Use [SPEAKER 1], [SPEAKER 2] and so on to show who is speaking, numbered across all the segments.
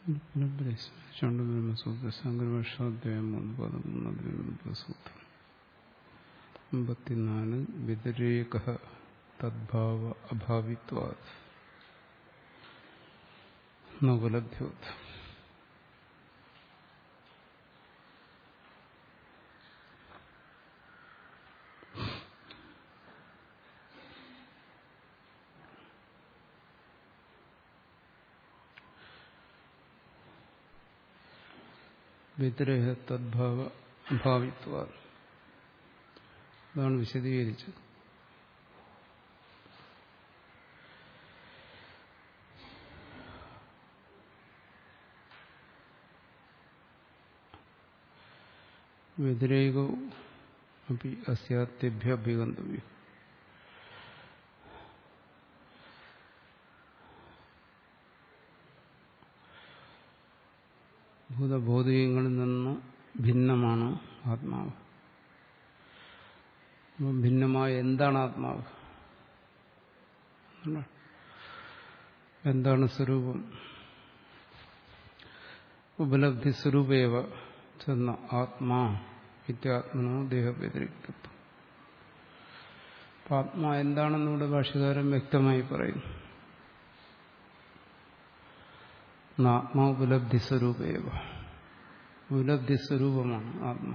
[SPEAKER 1] ശങ്കരഭാഷാധ്യായം മൂന്ന് പതിമൂന്ന് സൂത്രം അമ്പത്തിനാല് വ്യതിരേക തദ്ഭാവ അഭാവിത്വാ നകുലദ്യോത് വ്യതിരേക തദ്ഭാവ അഭാവിത്വ അതാണ് വിശദീകരിച്ചത് വ്യതിരേകോ അപ്പി അസ്യാത്യഭ്യ അഭിഗന്തവ്യം ഭൂതഭൗതികങ്ങളിൽ നിന്ന് ഭിന്നമാണ് ആത്മാവ് അപ്പം ഭിന്നമായ എന്താണ് ആത്മാവ് എന്താണ് സ്വരൂപം ഉപലബ്ധി സ്വരൂപേവ ചെന്ന ആത്മാ നിത്യാത്മനോ ദേഹവ്യതിരിക്തത്വം അപ്പം ആത്മാ എന്താണെന്നിവിടെ ഭാഷകാരൻ വ്യക്തമായി പറയുന്നു ആത്മാ ഉപലബ്ധി സ്വരൂപേവ ഉപലബ്ധി സ്വരൂപമാണ് ആത്മ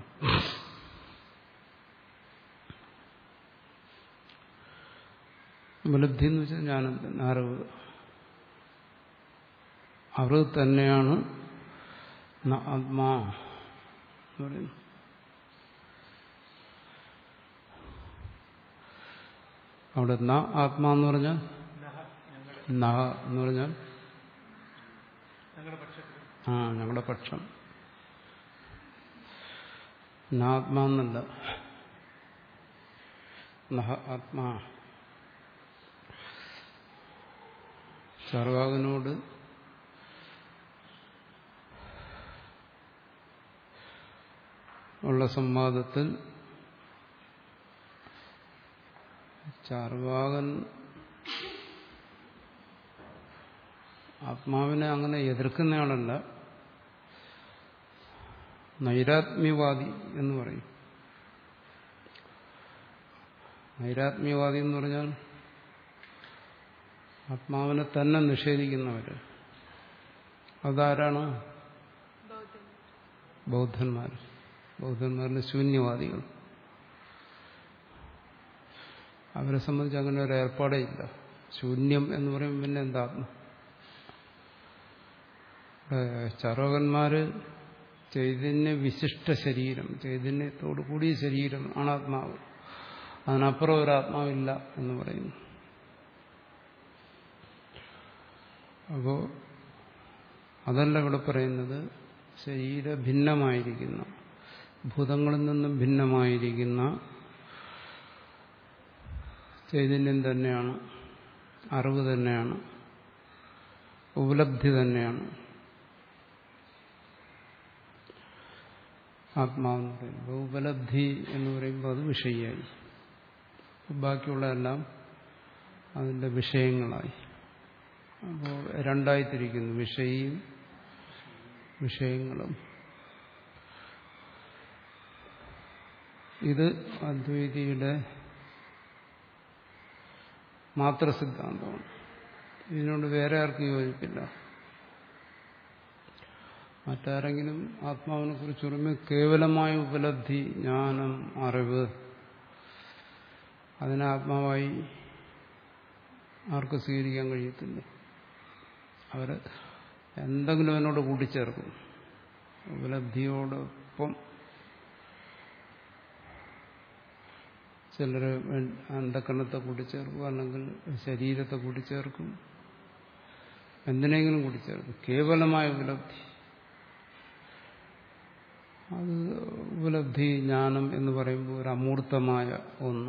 [SPEAKER 1] ഉപലബ്ധി എന്ന് വെച്ചാൽ ജ്ഞാനം തന്നെ അറിവ് അറിവ് തന്നെയാണ് ആത്മാ എന്ന് പറയുന്നു അവിടെ ന ആത്മാ എന്ന് പറഞ്ഞാൽ നഹ എന്ന് പറഞ്ഞാൽ ആ ഞങ്ങളുടെ പക്ഷം നാത്മാന്നല്ല നഹ ആത്മാ ചാർവാകനോട് ഉള്ള സംവാദത്തിൽ ചാർവാകൻ ആത്മാവിനെ അങ്ങനെ എതിർക്കുന്നയാളല്ല നൈരാത്മ്യവാദി എന്ന് പറയും നൈരാത്മ്യവാദി എന്ന് പറഞ്ഞാൽ ആത്മാവിനെ തന്നെ നിഷേധിക്കുന്നവര് അതാരാണ് ബൗദ്ധന്മാർ ബൗദ്ധന്മാരിലെ ശൂന്യവാദികൾ അവരെ സംബന്ധിച്ച് അങ്ങനെ ഒരു ഏർപ്പാടേ ഇല്ല ശൂന്യം എന്ന് പറയുമ്പോൾ പിന്നെ എന്താ ആത്മ ചാർവകന്മാര് ചൈതന്യ വിശിഷ്ട ശരീരം ചൈതന്യത്തോടു കൂടിയ ശരീരം ആണ് ആത്മാവ് അതിനപ്പുറം ഒരു ആത്മാവില്ല എന്ന് പറയുന്നു അപ്പോ അതല്ല ഇവിടെ പറയുന്നത് ശരീര ഭിന്നമായിരിക്കുന്ന ഭൂതങ്ങളിൽ നിന്നും ഭിന്നമായിരിക്കുന്ന ചൈതന്യം തന്നെയാണ് അറിവ് തന്നെയാണ് ഉപലബ്ധി തന്നെയാണ് ആത്മാവെന്ന് പറയുമ്പോൾ ഉപലബ്ധി എന്ന് പറയുമ്പോൾ അത് വിഷയായി ബാക്കിയുള്ളതെല്ലാം അതിൻ്റെ വിഷയങ്ങളായി അപ്പോൾ രണ്ടായിത്തിരിക്കുന്നു വിഷയിയും വിഷയങ്ങളും ഇത് അദ്വൈതിയുടെ മാത്ര സിദ്ധാന്തമാണ് ഇതിനോട് വേറെ ആർക്കും യോജിപ്പില്ല മറ്റാരെങ്കിലും ആത്മാവിനെ കുറിച്ച് പറയുമ്പോൾ കേവലമായ ഉപലബ്ധി ജ്ഞാനം അറിവ് അതിനെ ആത്മാവായി ആർക്ക് സ്വീകരിക്കാൻ കഴിയത്തില്ല അവർ എന്തെങ്കിലും അതിനോട് കൂട്ടിച്ചേർക്കും ഉപലബ്ധിയോടൊപ്പം ചിലർ അന്ധക്കരണത്തെ കൂട്ടിച്ചേർക്കും അല്ലെങ്കിൽ ശരീരത്തെ കൂട്ടിച്ചേർക്കും എന്തിനെങ്കിലും കൂട്ടിച്ചേർക്കും കേവലമായ ഉപലബ്ധി അത് ഉപലബ്ധി ജ്ഞാനം എന്ന് പറയുമ്പോൾ ഒരു അമൂർത്തമായ ഒന്ന്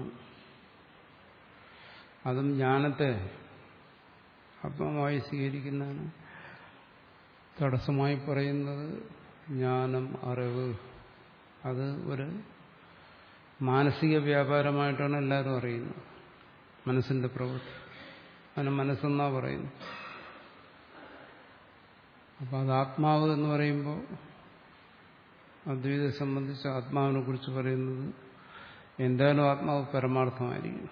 [SPEAKER 1] അതും ജ്ഞാനത്തെ ആത്മമായി സ്വീകരിക്കുന്നതാണ് തടസ്സമായി പറയുന്നത് ജ്ഞാനം അറിവ് അത് ഒരു മാനസിക വ്യാപാരമായിട്ടാണ് എല്ലാവരും അറിയുന്നത് മനസ്സിന്റെ പ്രവൃത്തി അതിന് മനസ്സെന്നാ പറയുന്നു അപ്പോൾ അത് ആത്മാവ് എന്ന് പറയുമ്പോൾ അദ്വൈതത്തെ സംബന്ധിച്ച് ആത്മാവിനെ കുറിച്ച് പറയുന്നത് എന്തായാലും ആത്മാവ് പരമാർത്ഥമായിരിക്കും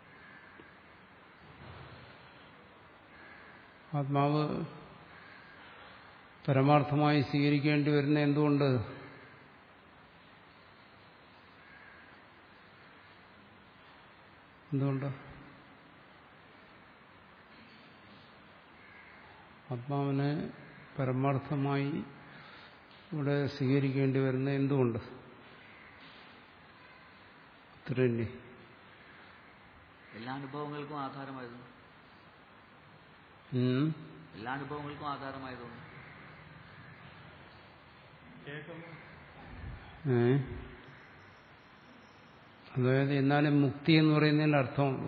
[SPEAKER 1] ആത്മാവ് പരമാർത്ഥമായി സ്വീകരിക്കേണ്ടി വരുന്ന എന്തുകൊണ്ട് എന്തുകൊണ്ട് ആത്മാവിനെ പരമാർത്ഥമായി ഇവിടെ സ്വീകരിക്കേണ്ടി വരുന്ന എന്തുകൊണ്ട് അത്രയല്ലേ
[SPEAKER 2] എല്ലാ അനുഭവങ്ങൾക്കും ആധാരമായതുകൊണ്ട്
[SPEAKER 1] ഉം.
[SPEAKER 2] എല്ലാ അനുഭവങ്ങൾക്കും ആധാരമായതുകൊണ്ട്
[SPEAKER 1] ഏ അതായത് എന്നാലും മുക്തി എന്ന് പറയുന്നതിന് അർത്ഥമുള്ളൂ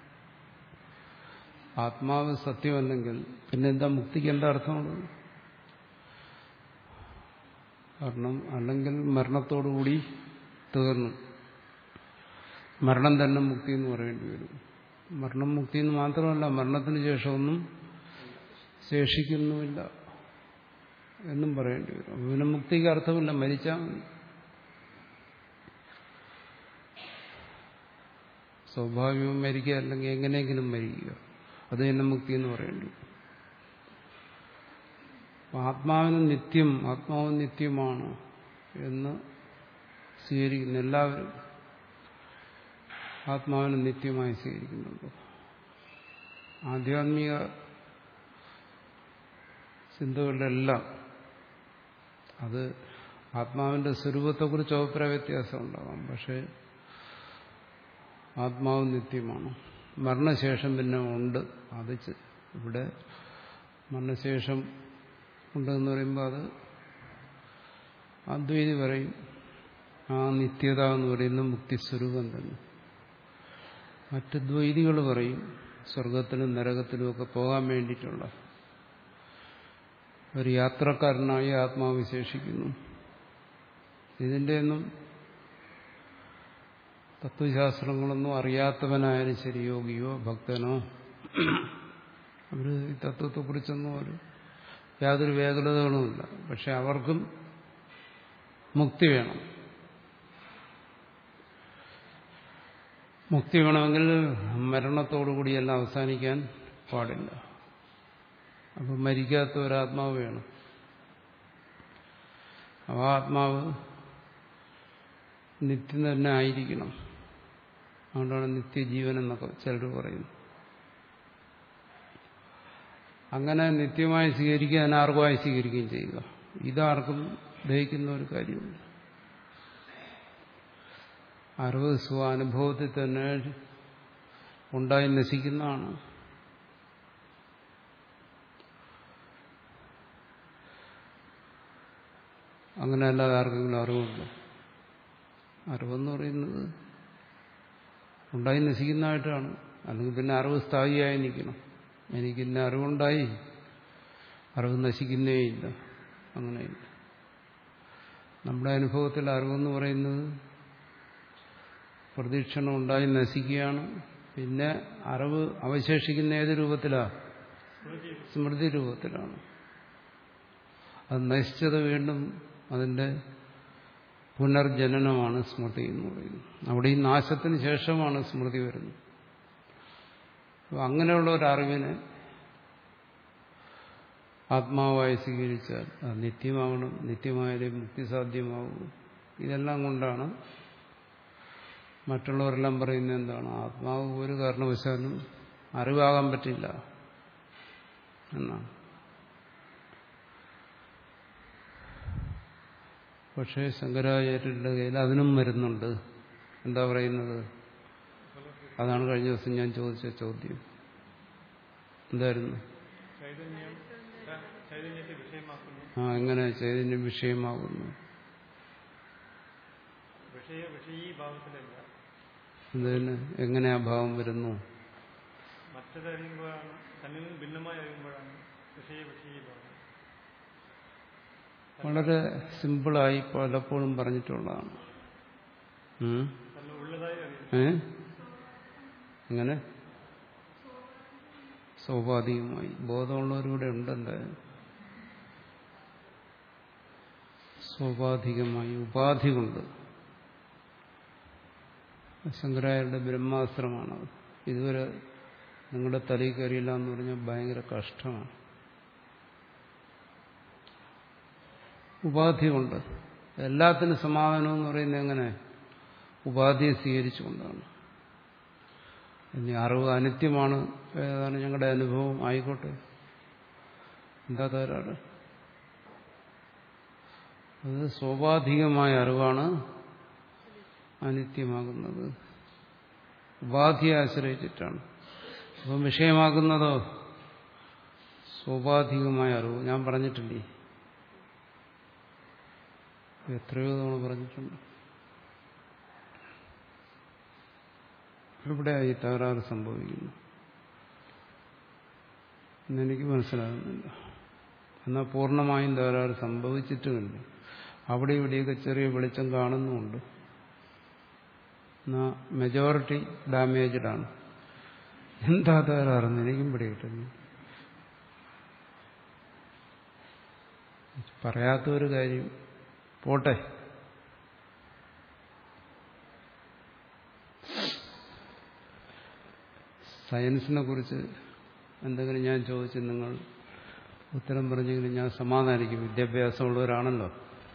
[SPEAKER 1] ആത്മാവ് സത്യമല്ലെങ്കിൽ പിന്നെന്താ മുക്തിക്ക് എന്താ അർത്ഥമുള്ളത് കാരണം അല്ലെങ്കിൽ മരണത്തോടുകൂടി തീർന്നു മരണം തന്നെ മുക്തി എന്ന് പറയേണ്ടി വരും മരണം മുക്തി എന്ന് മാത്രമല്ല മരണത്തിന് ശേഷമൊന്നും ശേഷിക്കുന്നുമില്ല എന്നും പറയേണ്ടി വരും അപ്പൊ പിന്നെ മുക്തിക്ക് അർത്ഥമില്ല മരിച്ചാൽ മതി സ്വാഭാവികം മരിക്കുക അല്ലെങ്കിൽ എങ്ങനെയെങ്കിലും മരിക്കുക അത് തന്നെ മുക്തി എന്ന് പറയേണ്ടി വരും അപ്പൊ ആത്മാവിന് നിത്യം ആത്മാവ് നിത്യമാണ് എന്ന് സ്വീകരിക്കുന്ന എല്ലാവരും ആത്മാവിനെ നിത്യമായി സ്വീകരിക്കുന്നുണ്ട് ആധ്യാത്മിക ചിന്തകളിലെല്ലാം അത് ആത്മാവിന്റെ സ്വരൂപത്തെക്കുറിച്ച് അഭിപ്രായ വ്യത്യാസം ഉണ്ടാകാം പക്ഷേ ആത്മാവ് നിത്യമാണ് മരണശേഷം പിന്നെ ഉണ്ട് അത് ചെ- ഇവിടെ മരണശേഷം ഉണ്ടെന്ന് പറയുമ്പോൾ അത് അദ്വൈതി പറയും ആ നിത്യത എന്ന് പറയുന്ന മുക്തിസ്വരൂപം തന്നെ മറ്റ് ദ്വൈതികൾ പറയും സ്വർഗത്തിലും നരകത്തിലും ഒക്കെ പോകാൻ വേണ്ടിയിട്ടുള്ള ഒരു യാത്രക്കാരനായി ആത്മാവ് വിശേഷിക്കുന്നു ഇതിൻ്റെയൊന്നും തത്വശാസ്ത്രങ്ങളൊന്നും അറിയാത്തവനായാലും ശരി യോഗിയോ ഭക്തനോ അവർ ഈ തത്വത്തെക്കുറിച്ചൊന്നും ഒരു യാതൊരു വേഗതകളുമില്ല പക്ഷെ അവർക്കും മുക്തി വേണം മുക്തി വേണമെങ്കിൽ മരണത്തോടുകൂടിയെല്ലാം അവസാനിക്കാൻ പാടില്ല അപ്പം മരിക്കാത്ത ഒരാത്മാവ് വേണം അപ്പോൾ ആ ആത്മാവ് നിത്യം തന്നെ ആയിരിക്കണം അതുകൊണ്ടാണ് നിത്യജീവൻ എന്നൊക്കെ ചിലർ പറയുന്നു അങ്ങനെ നിത്യമായി സ്വീകരിക്കുക അനാർഗമായി സ്വീകരിക്കുകയും ചെയ്യുക ഇതാർക്കും ദഹിക്കുന്ന ഒരു കാര്യമില്ല അറിവ് സ്വാനുഭവത്തിൽ തന്നെ ഉണ്ടായി നശിക്കുന്നതാണ് അങ്ങനെ അല്ലാതെ ആർക്കെങ്കിലും അറിവുണ്ടോ അറിവെന്ന് പറയുന്നത് ഉണ്ടായി നശിക്കുന്നതായിട്ടാണ് അല്ലെങ്കിൽ പിന്നെ അറിവ് സ്ഥായിയായി നിൽക്കണം എനിക്ക് ഇന്ന അറിവുണ്ടായി അറിവ് നശിക്കുന്നേയില്ല അങ്ങനെയില്ല നമ്മുടെ അനുഭവത്തിൽ അറിവെന്ന് പറയുന്നത് പ്രതീക്ഷണം ഉണ്ടായി നശിക്കുകയാണ് പിന്നെ അറിവ് അവശേഷിക്കുന്ന ഏത് രൂപത്തിലാണ് സ്മൃതി രൂപത്തിലാണ് അത് നശിച്ചത് വീണ്ടും അതിന്റെ പുനർജനനമാണ് സ്മൃതി എന്ന് പറയുന്നത് അവിടെ ഈ നാശത്തിന് ശേഷമാണ് സ്മൃതി വരുന്നത് അപ്പോൾ അങ്ങനെയുള്ള ഒരു അറിവിനെ ആത്മാവായി സ്വീകരിച്ചാൽ അത് നിത്യമാകണം നിത്യമായാലേ മുക്തി സാധ്യമാകൂ ഇതെല്ലാം കൊണ്ടാണ് മറ്റുള്ളവരെല്ലാം പറയുന്നത് എന്താണ് ആത്മാവ് ഒരു കാരണവശാലും അറിവാകാൻ പറ്റില്ല എന്നാണ് പക്ഷേ ശങ്കരാചാര്യരുടെ കയ്യിൽ അതിനും വരുന്നുണ്ട് എന്താ പറയുന്നത് അതാണ് കഴിഞ്ഞ ദിവസം ഞാൻ ചോദിച്ച ചോദ്യം എന്തായിരുന്നു ആ എങ്ങനെ ചൈതന്യം വിഷയമാകുന്നു
[SPEAKER 3] വിഷയ വിഷയീഭാവത്തിലല്ല
[SPEAKER 1] എന്തിന് എങ്ങനെ ആ ഭാവം വരുന്നു
[SPEAKER 3] മറ്റതറിയുമ്പോഴാണ് തന്നിൽ നിന്ന് ഭിന്നമായി അറിയുമ്പോഴാണ് വിഷയ വിഷയീഭാവം
[SPEAKER 1] വളരെ സിമ്പിളായി പലപ്പോഴും പറഞ്ഞിട്ടുള്ളതാണ് ഉം?
[SPEAKER 3] തന്നെ ഉള്ളതായി അറിയുന്നു
[SPEAKER 1] ഏ എങ്ങനെ സ്വാഭാവികമായി ബോധമുള്ളവരിവിടെ ഉണ്ട് എന്തായാലും സ്വാഭാവികമായി ഉപാധി കൊണ്ട് ശങ്കരായരുടെ ബ്രഹ്മാസ്ത്രമാണത് ഇതുവരെ നിങ്ങളുടെ തലയിൽ കയറിയില്ല എന്ന് പറഞ്ഞാൽ ഭയങ്കര കഷ്ടമാണ് ഉപാധി കൊണ്ട് എല്ലാത്തിനും സമാധാനം എന്ന് പറയുന്നത് എങ്ങനെ ഉപാധിയെ സ്വീകരിച്ചുകൊണ്ടാണ് ഇനി അറിവ് അനിത്യമാണ് ഏതാണ് ഞങ്ങളുടെ അനുഭവം ആയിക്കോട്ടെ എന്താ തകരാറ് അത് സ്വാഭാവികമായ അറിവാണ് അനിത്യമാകുന്നത് ഉപാധിയെ ആശ്രയിച്ചിട്ടാണ് അപ്പം വിഷയമാകുന്നതോ സ്വാഭാവികമായ അറിവ് ഞാൻ പറഞ്ഞിട്ടില്ലേ എത്രയോ തവണ പറഞ്ഞിട്ടുണ്ട് ഇവിടെ ഈ തകരാറ് സംഭവിക്കുന്നു എന്നെനിക്ക് മനസ്സിലാകുന്നില്ല എന്നാൽ പൂർണ്ണമായും തകരാറ് സംഭവിച്ചിട്ടുമില്ല അവിടെ ഇവിടെയൊക്കെ ചെറിയ വെളിച്ചം കാണുന്നുമുണ്ട് എന്നാൽ മെജോറിറ്റി ഡാമേജ്ഡ് ആണ് എന്താ തകരാറെന്ന് എനിക്കും പിടികിട്ടുന്നു പറയാത്തൊരു കാര്യം പോട്ടെ സയൻസിനെ കുറിച്ച് എന്തെങ്കിലും ഞാൻ ചോദിച്ചു നിങ്ങൾ ഉത്തരം പറഞ്ഞെങ്കിലും ഞാൻ സമാധാനിക്കും വിദ്യാഭ്യാസമുള്ളവരാണല്ലോ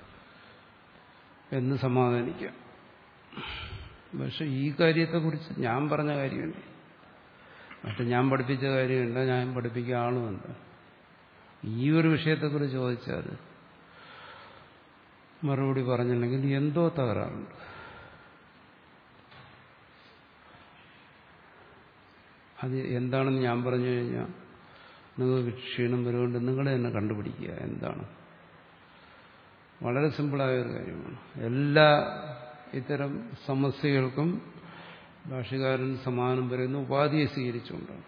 [SPEAKER 1] എന്ന് സമാധാനിക്കാം പക്ഷെ ഈ കാര്യത്തെക്കുറിച്ച് ഞാൻ പറഞ്ഞ കാര്യമുണ്ട് മറ്റു ഞാൻ പഠിപ്പിച്ച കാര്യമുണ്ട് ഞാൻ പഠിപ്പിക്കുക ആളുമുണ്ട് ഈ ഒരു വിഷയത്തെക്കുറിച്ച് ചോദിച്ചാൽ മറുപടി പറഞ്ഞില്ലെങ്കിൽ എന്തോ തകരാറുണ്ട് അത് എന്താണെന്ന് ഞാൻ പറഞ്ഞു കഴിഞ്ഞാൽ നിങ്ങൾക്ക് ക്ഷീണം വരുകൊണ്ട് നിങ്ങൾ തന്നെ കണ്ടുപിടിക്കുക എന്താണ് വളരെ സിമ്പിളായ ഒരു കാര്യമാണ് എല്ലാ ഇത്തരം സമസ്യകൾക്കും ഭാഷകാരൻ സമാനം പറയുന്ന ഉപാധിയെ സ്വീകരിച്ചുകൊണ്ടാണ്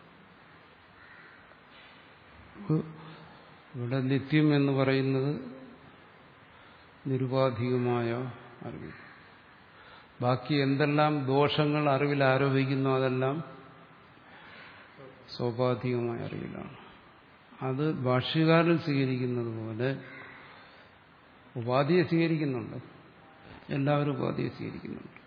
[SPEAKER 1] ഇവിടെ നിത്യം എന്ന് പറയുന്നത് നിരുപാധികമായ അറിവ് ബാക്കി എന്തെല്ലാം ദോഷങ്ങൾ അറിവിൽ ആരോപിക്കുന്നു അതെല്ലാം സ്വാഭാവികമായ അറിവിലാണ് അത് ഭാഷ്യകാരൻ സ്വീകരിക്കുന്നത് പോലെ ഉപാധിയെ സ്വീകരിക്കുന്നുണ്ട് എല്ലാവരും ഉപാധിയെ സ്വീകരിക്കുന്നുണ്ട്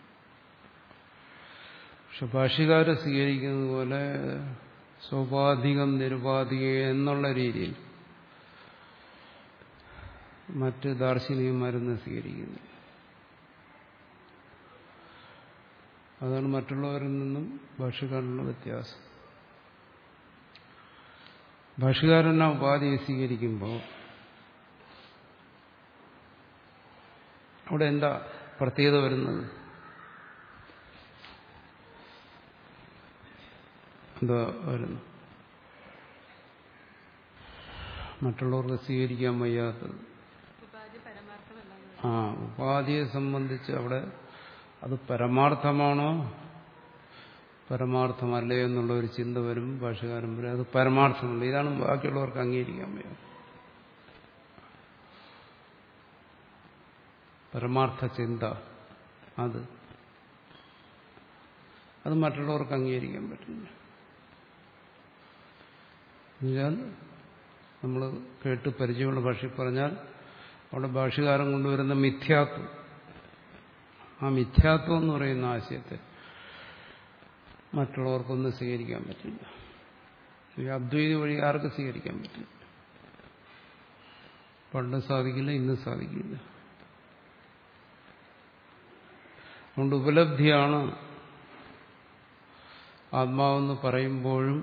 [SPEAKER 1] പക്ഷെ ഭാഷ്യകാരെ സ്വീകരിക്കുന്നത് പോലെ സ്വാഭാവികം നിരുപാധിക എന്നുള്ള രീതിയിൽ മറ്റ് ദാർശനികന്മാരൊന്നും സ്വീകരിക്കുന്നു അതാണ് മറ്റുള്ളവരിൽ നിന്നും ഭാഷകാരനുള്ള വ്യത്യാസം ഭാഷകാരൻ ആ ഉപാധിയെ സ്വീകരിക്കുമ്പോൾ അവിടെ എന്താ പ്രത്യേകത വരുന്നത് എന്താ വരുന്നു മറ്റുള്ളവർക്ക് സ്വീകരിക്കാൻ വയ്യാത്തത്
[SPEAKER 4] ഉപാധി പരമാർത്ഥമല്ല
[SPEAKER 1] ആ ഉപാധിയെ സംബന്ധിച്ച് അവിടെ അത് പരമാർത്ഥമാണോ പരമാർത്ഥമല്ലേ എന്നുള്ള ഒരു ചിന്ത വരും ഭാഷകാരൻ വരും അത് പരമാർത്ഥമല്ല ഇതാണ് ബാക്കിയുള്ളവർക്ക് അംഗീകരിക്കാൻ വയ്യ പരമാർത്ഥ ചിന്ത അത് അത് മറ്റുള്ളവർക്ക് അംഗീകരിക്കാൻ പറ്റില്ല എന്നുവെച്ചാൽ നമ്മൾ കേട്ട് പരിചയമുള്ള ഭാഷയിൽ പറഞ്ഞാൽ അവിടെ ഭാഷകാരൻ കൊണ്ടുവരുന്ന മിഥ്യാത്വം ആ മിഥ്യാത്വം എന്ന് പറയുന്ന ആശയത്തെ മറ്റുള്ളവർക്കൊന്നും സ്വീകരിക്കാൻ പറ്റില്ല ഈ അദ്വൈതി വഴി ആർക്കും സ്വീകരിക്കാൻ പറ്റില്ല പണ്ടും സാധിക്കില്ല ഇന്നും സാധിക്കില്ല അതുകൊണ്ട് ഉപലബ്ധിയാണ് ആത്മാവെന്ന് പറയുമ്പോഴും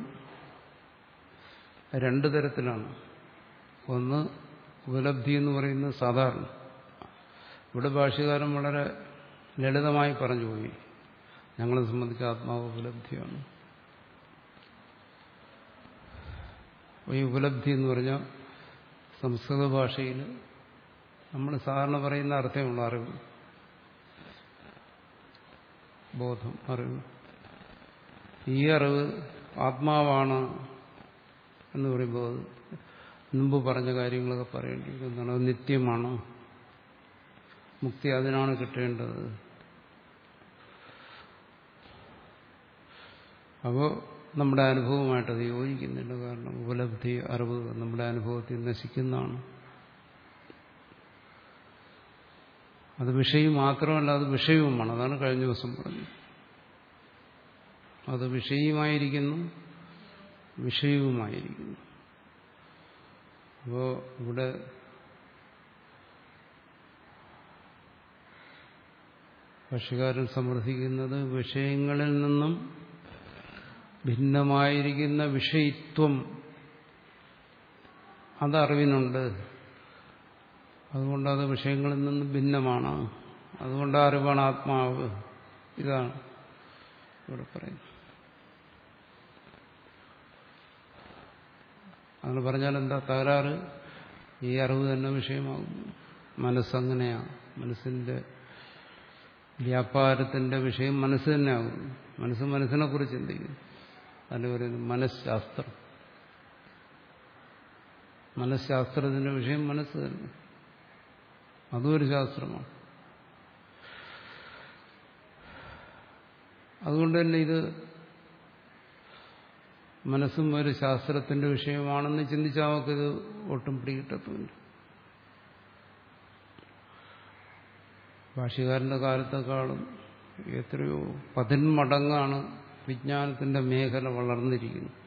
[SPEAKER 1] രണ്ടു തരത്തിലാണ് ഒന്ന് ഉപലബ്ധി എന്ന് പറയുന്നത് സാധാരണ ഇവിടെ ഭാഷ്യകാരൻ വളരെ ലളിതമായി പറഞ്ഞുപോയി ഞങ്ങളെ സംബന്ധിച്ച് ആത്മാവ് ഉപലബ്ധിയാണ് ഈ ഉപലബ്ധി എന്ന് പറഞ്ഞാൽ സംസ്കൃത ഭാഷയിൽ നമ്മൾ സാധാരണ പറയുന്ന അർത്ഥമുള്ള അറിവ് ബോധം അറിവ് ഈ അറിവ് ആത്മാവാണ് എന്ന് പറയുമ്പോൾ മുമ്പ് പറഞ്ഞ കാര്യങ്ങളൊക്കെ പറയേണ്ടി എന്താണ് അത് നിത്യമാണ് മുക്തി അതിനാണ് കിട്ടേണ്ടത് അപ്പോൾ നമ്മുടെ അനുഭവമായിട്ടത് യോജിക്കുന്നില്ല കാരണം ഉപലബ്ധി അറിവ് നമ്മുടെ അനുഭവത്തിൽ നശിക്കുന്നതാണ് അത് വിഷയം മാത്രമല്ല അത് വിഷയവുമാണ് അതാണ് കഴിഞ്ഞ ദിവസം പറഞ്ഞത് അത് വിഷയമായിരിക്കുന്നു വിഷയവുമായിരിക്കുന്നു അപ്പോൾ ഇവിടെ ഭാഷകാരൻ സമർത്ഥിക്കുന്നത് വിഷയങ്ങളിൽ നിന്നും ഭിന്നമായിരിക്കുന്ന വിഷയിത്വം അത് അറിവിനുണ്ട് അതുകൊണ്ട് അത് വിഷയങ്ങളിൽ നിന്നും ഭിന്നമാണ് അതുകൊണ്ട് അറിവാണ് ആത്മാവ് ഇതാണ് ഇവിടെ പറയുന്നത് അങ്ങനെ പറഞ്ഞാൽ എന്താ തകരാറ് ഈ അറിവ് തന്നെ വിഷയമാകുന്നു മനസ്സങ്ങനെയാണ് മനസ്സിന്റെ വ്യാപാരത്തിന്റെ വിഷയം മനസ്സ് തന്നെയാകുന്നു മനസ്സ് മനസ്സിനെ കുറിച്ച് ചിന്തിക്കുന്നു അതിന് പറയുന്നത് മനഃശാസ്ത്രം മനഃശാസ്ത്രത്തിന്റെ വിഷയം മനസ്സ് തന്നെ അതും ഒരു ശാസ്ത്രമാണ് അതുകൊണ്ട് തന്നെ ഇത് മനസ്സും ഒരു ശാസ്ത്രത്തിന്റെ വിഷയമാണെന്ന് ചിന്തിച്ചാൽ നമുക്കിത് ഒട്ടും പിടികിട്ടത്തുമില്ല ഭാഷ്യകാരന്റെ കാലത്തെക്കാളും എത്രയോ പതിന്മടങ്ങാണ് വിജ്ഞാനത്തിന്റെ മേഖല വളർന്നിരിക്കുന്നത്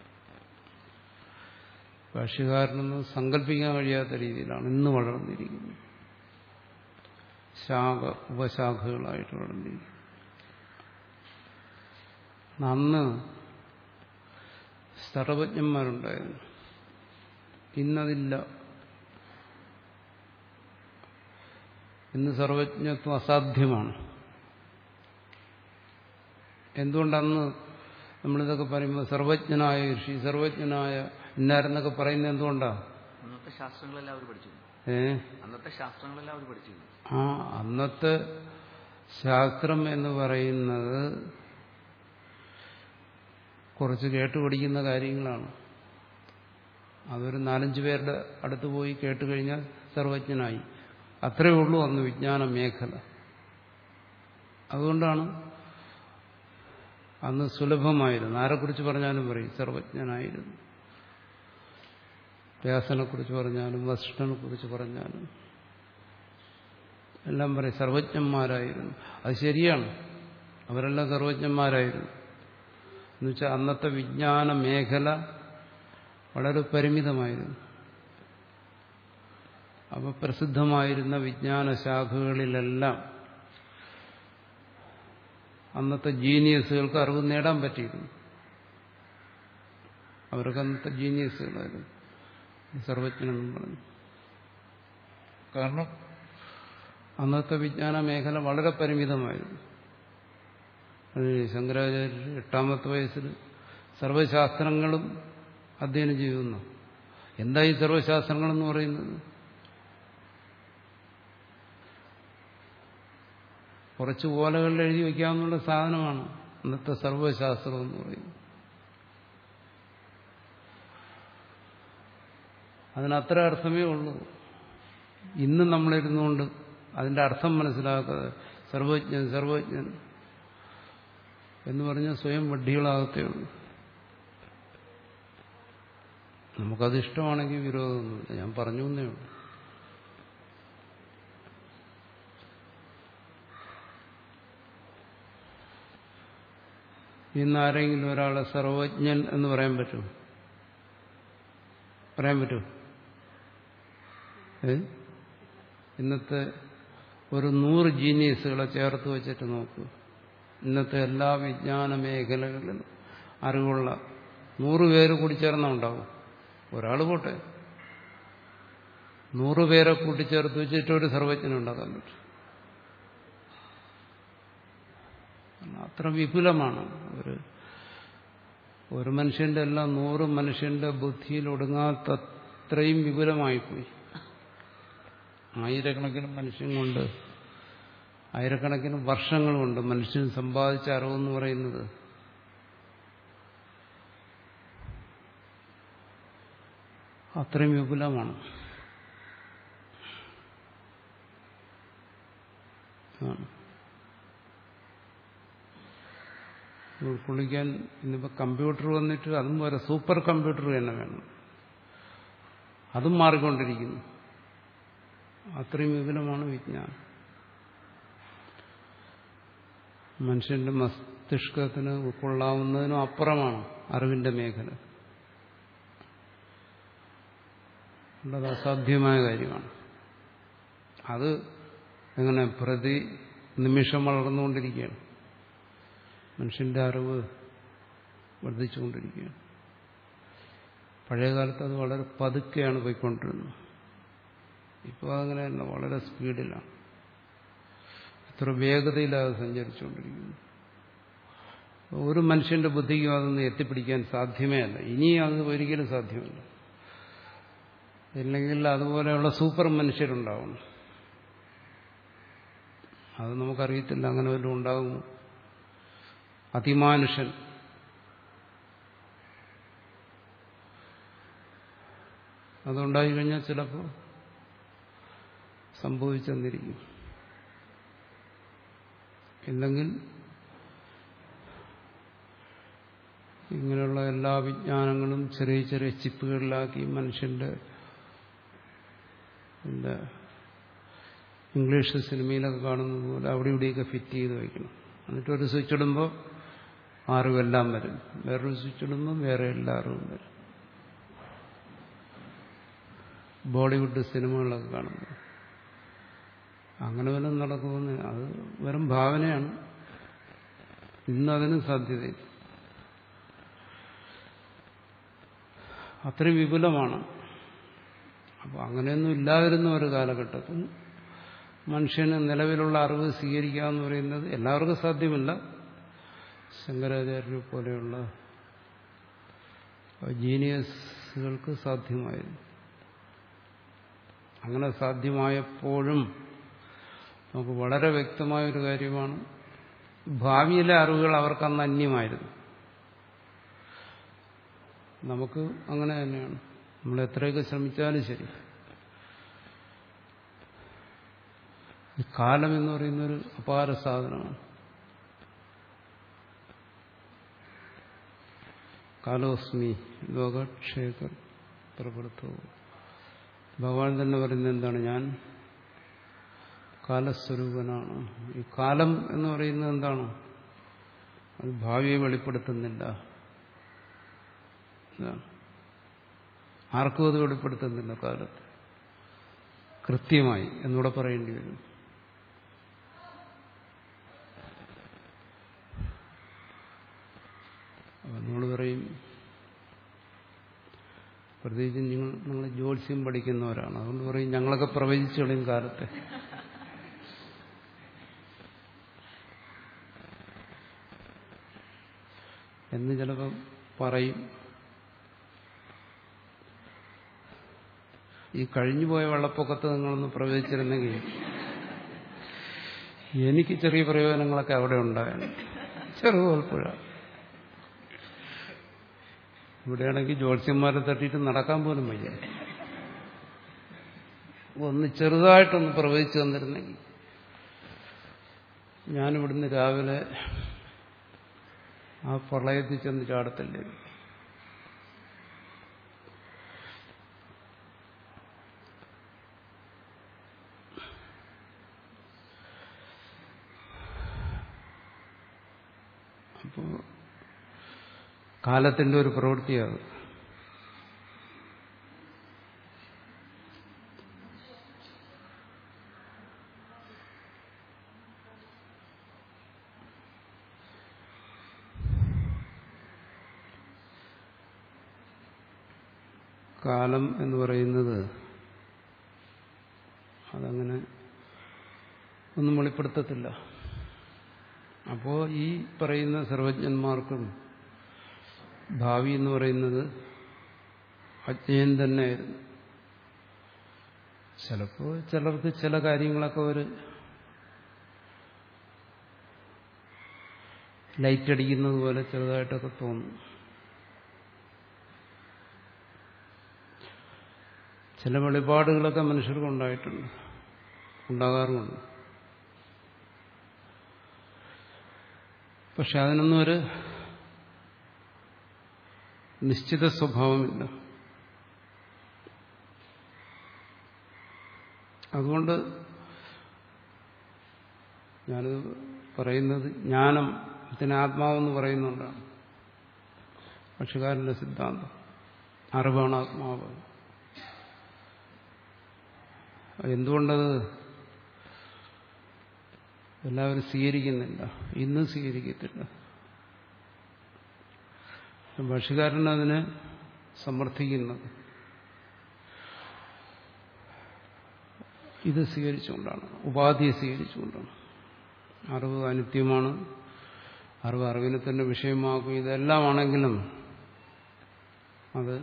[SPEAKER 1] ഭാഷ്യകാരനൊന്നും സങ്കല്പിക്കാൻ കഴിയാത്ത രീതിയിലാണ് ഇന്ന് വളർന്നിരിക്കുന്നത് ശാഖ ഉപശാഖകളായിട്ട് വളർന്നിരിക്കുന്നു അന്ന് സർവജ്ഞന്മാരുണ്ടായിരുന്നു ഇന്നതില്ല ഇന്ന് സർവജ്ഞത്വം അസാധ്യമാണ് എന്തുകൊണ്ടന്ന് നമ്മളിതൊക്കെ പറയുമ്പോൾ സർവജ്ഞനായ ഋഷി സർവജ്ഞനായ ഇന്നാരെന്നൊക്കെ പറയുന്നത് എന്തുകൊണ്ടാണ്
[SPEAKER 2] അന്നത്തെ ശാസ്ത്രങ്ങളെല്ലാം അവർ പഠിച്ചു
[SPEAKER 1] ഏ
[SPEAKER 2] അന്നത്തെ ശാസ്ത്രങ്ങളെല്ലാം അവർ പഠിച്ചു
[SPEAKER 1] ആ അന്നത്തെ ശാസ്ത്രം എന്ന് പറയുന്നത് കുറച്ച് കേട്ട് പഠിക്കുന്ന കാര്യങ്ങളാണ് അതൊരു നാലഞ്ച് പേരുടെ അടുത്ത് പോയി കേട്ട് കഴിഞ്ഞാൽ സർവജ്ഞനായി അത്രയേ ഉള്ളൂ അന്ന് വിജ്ഞാന മേഖല അതുകൊണ്ടാണ് അന്ന് സുലഭമായിരുന്നു ആരെക്കുറിച്ച് പറഞ്ഞാലും പറയും സർവജ്ഞനായിരുന്നു വ്യാസനെ കുറിച്ച് പറഞ്ഞാലും വസിഷ്ഠനെ കുറിച്ച് പറഞ്ഞാലും എല്ലാം പറയും സർവജ്ഞന്മാരായിരുന്നു അത് ശരിയാണ് അവരെല്ലാം സർവജ്ഞന്മാരായിരുന്നു എന്നുവെച്ചാൽ അന്നത്തെ വിജ്ഞാന മേഖല വളരെ പരിമിതമായിരുന്നു അപ്പൊ പ്രസിദ്ധമായിരുന്ന വിജ്ഞാന ശാഖകളിലെല്ലാം അന്നത്തെ ജീനിയസുകൾക്ക് അറിവ് നേടാൻ പറ്റിയിരുന്നു അവർക്ക് അന്നത്തെ ജീനിയസുകളായിരുന്നു സർവജ്ഞനെന്നും പറഞ്ഞു കാരണം അന്നത്തെ വിജ്ഞാന മേഖല വളരെ പരിമിതമായിരുന്നു അത് ശങ്കരാചാര്യർ എട്ടാമത്തെ വയസ്സിൽ സർവശാസ്ത്രങ്ങളും അധ്യയനം ചെയ്യുന്നു എന്താ ഈ സർവശാസ്ത്രങ്ങളെന്ന് പറയുന്നത് കുറച്ച് ഓലകളിൽ എഴുതി വയ്ക്കാവുന്ന സാധനമാണ് ഇന്നത്തെ സർവശാസ്ത്രം എന്ന് പറയുന്നത് അതിനത്ര അർത്ഥമേ ഉള്ളൂ ഇന്ന് നമ്മളിരുന്നുകൊണ്ട് അതിന്റെ അർത്ഥം മനസ്സിലാക്കാതെ സർവജ്ഞൻ സർവജ്ഞൻ എന്ന് പറഞ്ഞാൽ സ്വയം വഡ്ഢികളാകത്തേ ഉള്ളൂ നമുക്കത് ഇഷ്ടമാണെങ്കിൽ വിരോധമൊന്നുമില്ല ഞാൻ പറഞ്ഞു എന്നേ ഉള്ളൂ ഇന്ന് ആരെങ്കിലും ഒരാളെ സർവജ്ഞൻ എന്ന് പറയാൻ പറ്റുമോ പറയാൻ പറ്റുമോ ഏ ഇന്നത്തെ ഒരു നൂറ് ജീനിയസുകളെ ചേർത്ത് വെച്ചിട്ട് നോക്കൂ ഇന്നത്തെ എല്ലാ വിജ്ഞാന മേഖലകളിലും അറിവുള്ള നൂറ് പേര് കൂടി ചേർന്നുണ്ടാവും ഒരാൾ പോട്ടെ നൂറ് പേരെ കൂട്ടിച്ചേർത്ത് വെച്ചിട്ട് ഒരു സർവജ്ഞനം ഉണ്ടാക്കാൻ പറ്റും അത്ര വിപുലമാണ് ഒരു ഒരു മനുഷ്യന്റെ എല്ലാം നൂറ് മനുഷ്യന്റെ ബുദ്ധിയിൽ ഒടുങ്ങാത്തത്രയും വിപുലമായിപ്പോയി ആയിരക്കണക്കിന് മനുഷ്യൻ കൊണ്ട് ആയിരക്കണക്കിന് വർഷങ്ങൾ കൊണ്ട് മനുഷ്യൻ സമ്പാദിച്ച അറിവെന്ന് പറയുന്നത് അത്രയും വിപുലമാണ് കുളിക്കാൻ ഇന്നിപ്പോ കമ്പ്യൂട്ടർ വന്നിട്ട് അതും വരെ സൂപ്പർ കമ്പ്യൂട്ടർ തന്നെ വേണം അതും മാറിക്കൊണ്ടിരിക്കുന്നു അത്രയും വിപുലമാണ് വിജ്ഞാനം മനുഷ്യന്റെ മസ്തിഷ്കത്തിന് ഉൾക്കൊള്ളാവുന്നതിനും അപ്പുറമാണ് അറിവിന്റെ മേഖല അത് അസാധ്യമായ കാര്യമാണ് അത് എങ്ങനെ പ്രതി നിമിഷം വളർന്നുകൊണ്ടിരിക്കുകയാണ് മനുഷ്യന്റെ അറിവ് വർദ്ധിച്ചുകൊണ്ടിരിക്കുകയാണ് പഴയകാലത്ത് അത് വളരെ പതുക്കെയാണ് പോയിക്കൊണ്ടിരുന്നത് ഇപ്പോൾ അങ്ങനെയല്ല വളരെ സ്പീഡിലാണ് എത്ര വേഗതയിലാണ് അത് സഞ്ചരിച്ചുകൊണ്ടിരിക്കുന്നത് ഒരു മനുഷ്യന്റെ ബുദ്ധിക്കും അതൊന്നും എത്തിപ്പിടിക്കാൻ സാധ്യമേ അല്ല ഇനി അത് ഒരിക്കലും സാധ്യമല്ല ഇല്ലെങ്കിൽ അതുപോലെയുള്ള സൂപ്പർ മനുഷ്യരുണ്ടാവണം അത് നമുക്കറിയത്തില്ല അങ്ങനെ വല്ലതും ഉണ്ടാകുമോ അതിമാനുഷൻ അതുണ്ടായി കഴിഞ്ഞാൽ ചിലപ്പോൾ സംഭവിച്ചെന്നിരിക്കും ഇല്ലെങ്കിൽ ഇങ്ങനെയുള്ള എല്ലാ വിജ്ഞാനങ്ങളും ചെറിയ ചെറിയ ചിപ്പുകളിലാക്കി മനുഷ്യന്റെ എന്താ ഇംഗ്ലീഷ് സിനിമയിലൊക്കെ കാണുന്നത് പോലെ അവിടെ ഇവിടെയൊക്കെ ഫിറ്റ് ചെയ്ത് വയ്ക്കണം എന്നിട്ട് ഒരു സ്വിച്ച് ഇടുമ്പോൾ അറിവെല്ലാം വരും വേറൊരു സ്വിച്ച് ഇടുമ്പോൾ വേറെ എല്ലാ അറിവും വരും ബോളിവുഡ് സിനിമകളൊക്കെ കാണുന്നത് അങ്ങനെ വല്ലതും നടക്കുമെന്ന് അത് വെറും ഭാവനയാണ് ഇന്നതിനും സാധ്യതയില്ല അത്രയും വിപുലമാണ് അപ്പോൾ അങ്ങനെയൊന്നും ഇല്ലാതിരുന്ന ഒരു കാലഘട്ടത്തിൽ മനുഷ്യന് നിലവിലുള്ള അറിവ് സ്വീകരിക്കുക എന്ന് പറയുന്നത് എല്ലാവർക്കും സാധ്യമല്ല ശങ്കരാചാര്യരെ പോലെയുള്ള ജീനിയസുകൾക്ക് സാധ്യമായിരുന്നു അങ്ങനെ സാധ്യമായപ്പോഴും നമുക്ക് വളരെ വ്യക്തമായ ഒരു കാര്യമാണ് ഭാവിയിലെ അറിവുകൾ അവർക്കന്ന് അന്യമായിരുന്നു നമുക്ക് അങ്ങനെ തന്നെയാണ് നമ്മൾ എത്രയൊക്കെ ശ്രമിച്ചാലും ശരി ഈ കാലം എന്ന് പറയുന്നൊരു അപാര സാധനമാണ് കാലോസ്മി ലോകക്ഷേത്ര പ്രവൃത്തവും ഭഗവാൻ തന്നെ പറയുന്നത് എന്താണ് ഞാൻ കാലസ്വരൂപനാണ് ഈ കാലം എന്ന് പറയുന്നത് എന്താണ് അത് ഭാവിയെ വെളിപ്പെടുത്തുന്നില്ല ഇതാണ്. ആർക്കും അത് വെളിപ്പെടുത്തുന്നില്ല കാലത്ത് കൃത്യമായി എന്നൂടെ പറയേണ്ടി വരും അപ്പൊ നമ്മൾ പറയും പ്രത്യേകിച്ച് നിങ്ങൾ നിങ്ങൾ ജ്യോത്സ്യം പഠിക്കുന്നവരാണ് അതുകൊണ്ട് പറയും ഞങ്ങളൊക്കെ പ്രവചിച്ചു കളയും കാലത്തെ എന്ന് ചിലപ്പോൾ പറയും ഈ കഴിഞ്ഞുപോയ വെള്ളപ്പൊക്കത്ത് നിങ്ങളൊന്ന് പ്രവചിച്ചിരുന്നെങ്കിൽ എനിക്ക് ചെറിയ പ്രയോജനങ്ങളൊക്കെ അവിടെ ഉണ്ടായാണ് ചെറുതോൽപ്പുഴ ഇവിടെയാണെങ്കിൽ ജ്യോത്സ്യന്മാരെ തട്ടിയിട്ട് നടക്കാൻ പോലും വയ്യ ഒന്ന് ചെറുതായിട്ടൊന്ന് പ്രവചിച്ചു തന്നിരുന്നെങ്കിൽ ഞാനിവിടുന്ന് രാവിലെ ആ പ്രളയത്തിൽ ചെന്ന് ചാടത്തില്ലേ അപ്പോൾ കാലത്തിന്റെ ഒരു പ്രവൃത്തിയാണ് കാലം എന്ന് പറയുന്നത് അതങ്ങനെ ഒന്നും വെളിപ്പെടുത്തത്തില്ല അപ്പോൾ ഈ പറയുന്ന സർവജ്ഞന്മാർക്കും ഭാവി എന്ന് പറയുന്നത് അജ്ഞയൻ തന്നെയായിരുന്നു ചിലപ്പോൾ ചിലർക്ക് ചില കാര്യങ്ങളൊക്കെ ഒരു ലൈറ്റ് അടിക്കുന്നത് പോലെ ചെറുതായിട്ടൊക്കെ തോന്നും ചില വെളിപാടുകളൊക്കെ മനുഷ്യർക്ക് ഉണ്ടായിട്ടുണ്ട് ഉണ്ടാകാറുമുണ്ട് പക്ഷെ അതിനൊന്നും ഒരു നിശ്ചിത സ്വഭാവമില്ല അതുകൊണ്ട് ഞാനിത് പറയുന്നത് ജ്ഞാനത്തിന് ആത്മാവെന്ന് പറയുന്നുണ്ടാണ് പക്ഷുകാരന്റെ സിദ്ധാന്തം അറിവാണ് ആത്മാവ് എന്തുകൊണ്ടത് എല്ലാവരും സ്വീകരിക്കുന്നില്ല ഇന്നും സ്വീകരിക്കത്തില്ല ഭാഷകാരൻ അതിനെ സമർത്ഥിക്കുന്നത് ഇത് സ്വീകരിച്ചുകൊണ്ടാണ് ഉപാധിയെ സ്വീകരിച്ചുകൊണ്ടാണ് അറിവ് അനിത്യമാണ് അറിവ് അറിവിനെ തന്നെ വിഷയമാക്കും ഇതെല്ലാം ആണെങ്കിലും അത്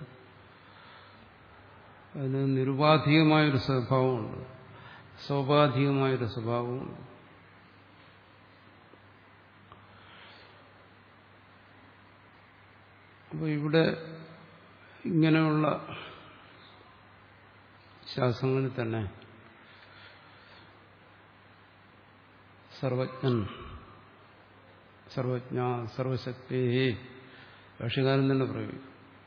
[SPEAKER 1] അതിന് നിരുപാധികമായൊരു സ്വഭാവമുണ്ട് സ്വാഭാധികമായൊരു സ്വഭാവമുണ്ട് അപ്പോൾ ഇവിടെ ഇങ്ങനെയുള്ള ശാസ്ത്രങ്ങളിൽ തന്നെ സർവജ്ഞൻ സർവജ്ഞ സർവശക്തി ഭാഷകാരൻ തന്നെ പ്രയോഗിക്കും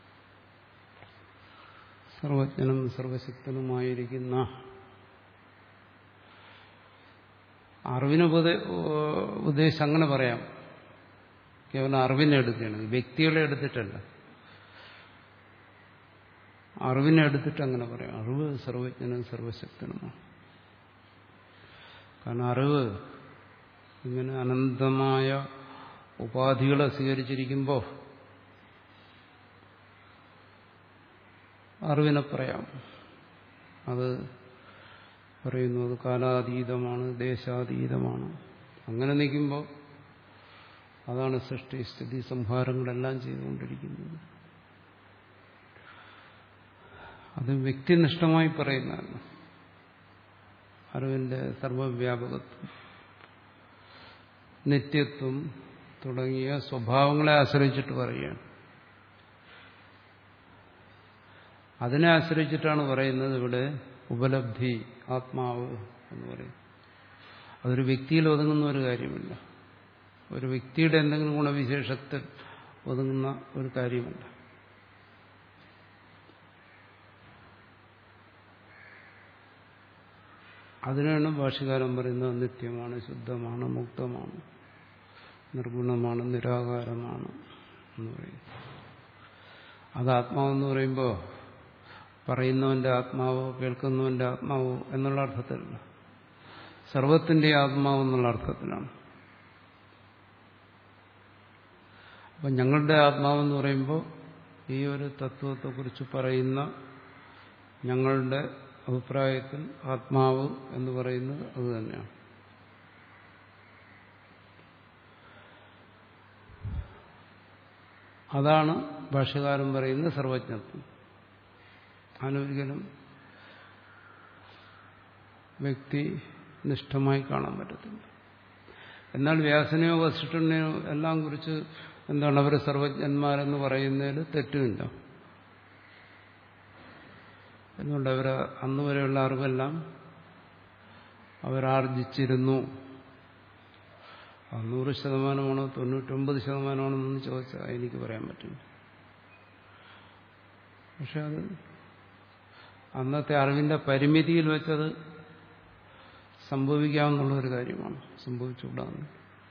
[SPEAKER 1] സർവജ്ഞനും സർവശക്തനുമായിരിക്കുന്ന അറിവിന് ഉദ്ദേശിച്ച് അങ്ങനെ പറയാം കേവലം അറിവിനെ എടുക്കുകയാണ് വ്യക്തികളെ എടുത്തിട്ടല്ല അറിവിനെ എടുത്തിട്ട് അങ്ങനെ പറയാം അറിവ് സർവജ്ഞനും സർവശക്തനുമാണ് കാരണം അറിവ് ഇങ്ങനെ അനന്തമായ ഉപാധികളെ സ്വീകരിച്ചിരിക്കുമ്പോൾ അറിവിനെ പറയാം അത് പറയുന്നു അത് കാലാതീതമാണ് ദേശാതീതമാണ് അങ്ങനെ നിൽക്കുമ്പോൾ അതാണ് സൃഷ്ടി സ്ഥിതി സംഹാരങ്ങളെല്ലാം ചെയ്തുകൊണ്ടിരിക്കുന്നത് അത് വ്യക്തിനിഷ്ഠമായി പറയുന്നതാണ് അറിവിന്റെ സർവവ്യാപകത്വം നിത്യത്വം തുടങ്ങിയ സ്വഭാവങ്ങളെ ആശ്രയിച്ചിട്ട് പറയുകയാണ് അതിനെ ആശ്രയിച്ചിട്ടാണ് പറയുന്നത് ഇവിടെ ഉപലബ്ധി ആത്മാവ് എന്ന് പറയും അതൊരു വ്യക്തിയിൽ ഒതുങ്ങുന്ന ഒരു കാര്യമില്ല ഒരു വ്യക്തിയുടെ എന്തെങ്കിലും ഗുണവിശേഷത്തിൽ ഒതുങ്ങുന്ന ഒരു കാര്യമല്ല അതിനാണ് ഭാഷകാരൻ പറയുന്നത് നിത്യമാണ് ശുദ്ധമാണ് മുക്തമാണ് നിർഗുണമാണ് നിരാകാരമാണ് എന്ന് പറയും അത് ആത്മാവെന്ന് പറയുമ്പോൾ പറയുന്നവന്റെ ആത്മാവോ കേൾക്കുന്നവന്റെ ആത്മാവോ എന്നുള്ള അർത്ഥത്തിലല്ല സർവത്തിന്റെ ആത്മാവ് എന്നുള്ള അർത്ഥത്തിലാണ് അപ്പം ഞങ്ങളുടെ ആത്മാവെന്ന് പറയുമ്പോൾ ഈ ഒരു തത്വത്തെക്കുറിച്ച് പറയുന്ന ഞങ്ങളുടെ അഭിപ്രായത്തിൽ ആത്മാവ് എന്ന് പറയുന്നത് അത് തന്നെയാണ് അതാണ് ഭാഷകാരൻ പറയുന്ന സർവജ്ഞത്വം അതിനൊരിക്കലും വ്യക്തി നിഷ്ഠമായി കാണാൻ പറ്റത്തില്ല എന്നാൽ വ്യാസനെയോ വസിഷ്ഠനെയോ എല്ലാം കുറിച്ച് എന്താണ് അവർ സർവജ്ഞന്മാരെന്ന് പറയുന്നതിൽ തെറ്റുമില്ല എന്തുകൊണ്ട് അവർ അന്ന് വരെയുള്ള അറിവെല്ലാം അവരാർജിച്ചിരുന്നു നൂറ് ശതമാനമാണോ തൊണ്ണൂറ്റൊമ്പത് ശതമാനമാണോ എന്ന് ചോദിച്ചാൽ എനിക്ക് പറയാൻ പറ്റില്ല പക്ഷെ അത് അന്നത്തെ അറിവിന്റെ പരിമിതിയിൽ വെച്ചത് സംഭവിക്കാവുന്ന ഒരു കാര്യമാണ് സംഭവിച്ചുകൂടാന്ന്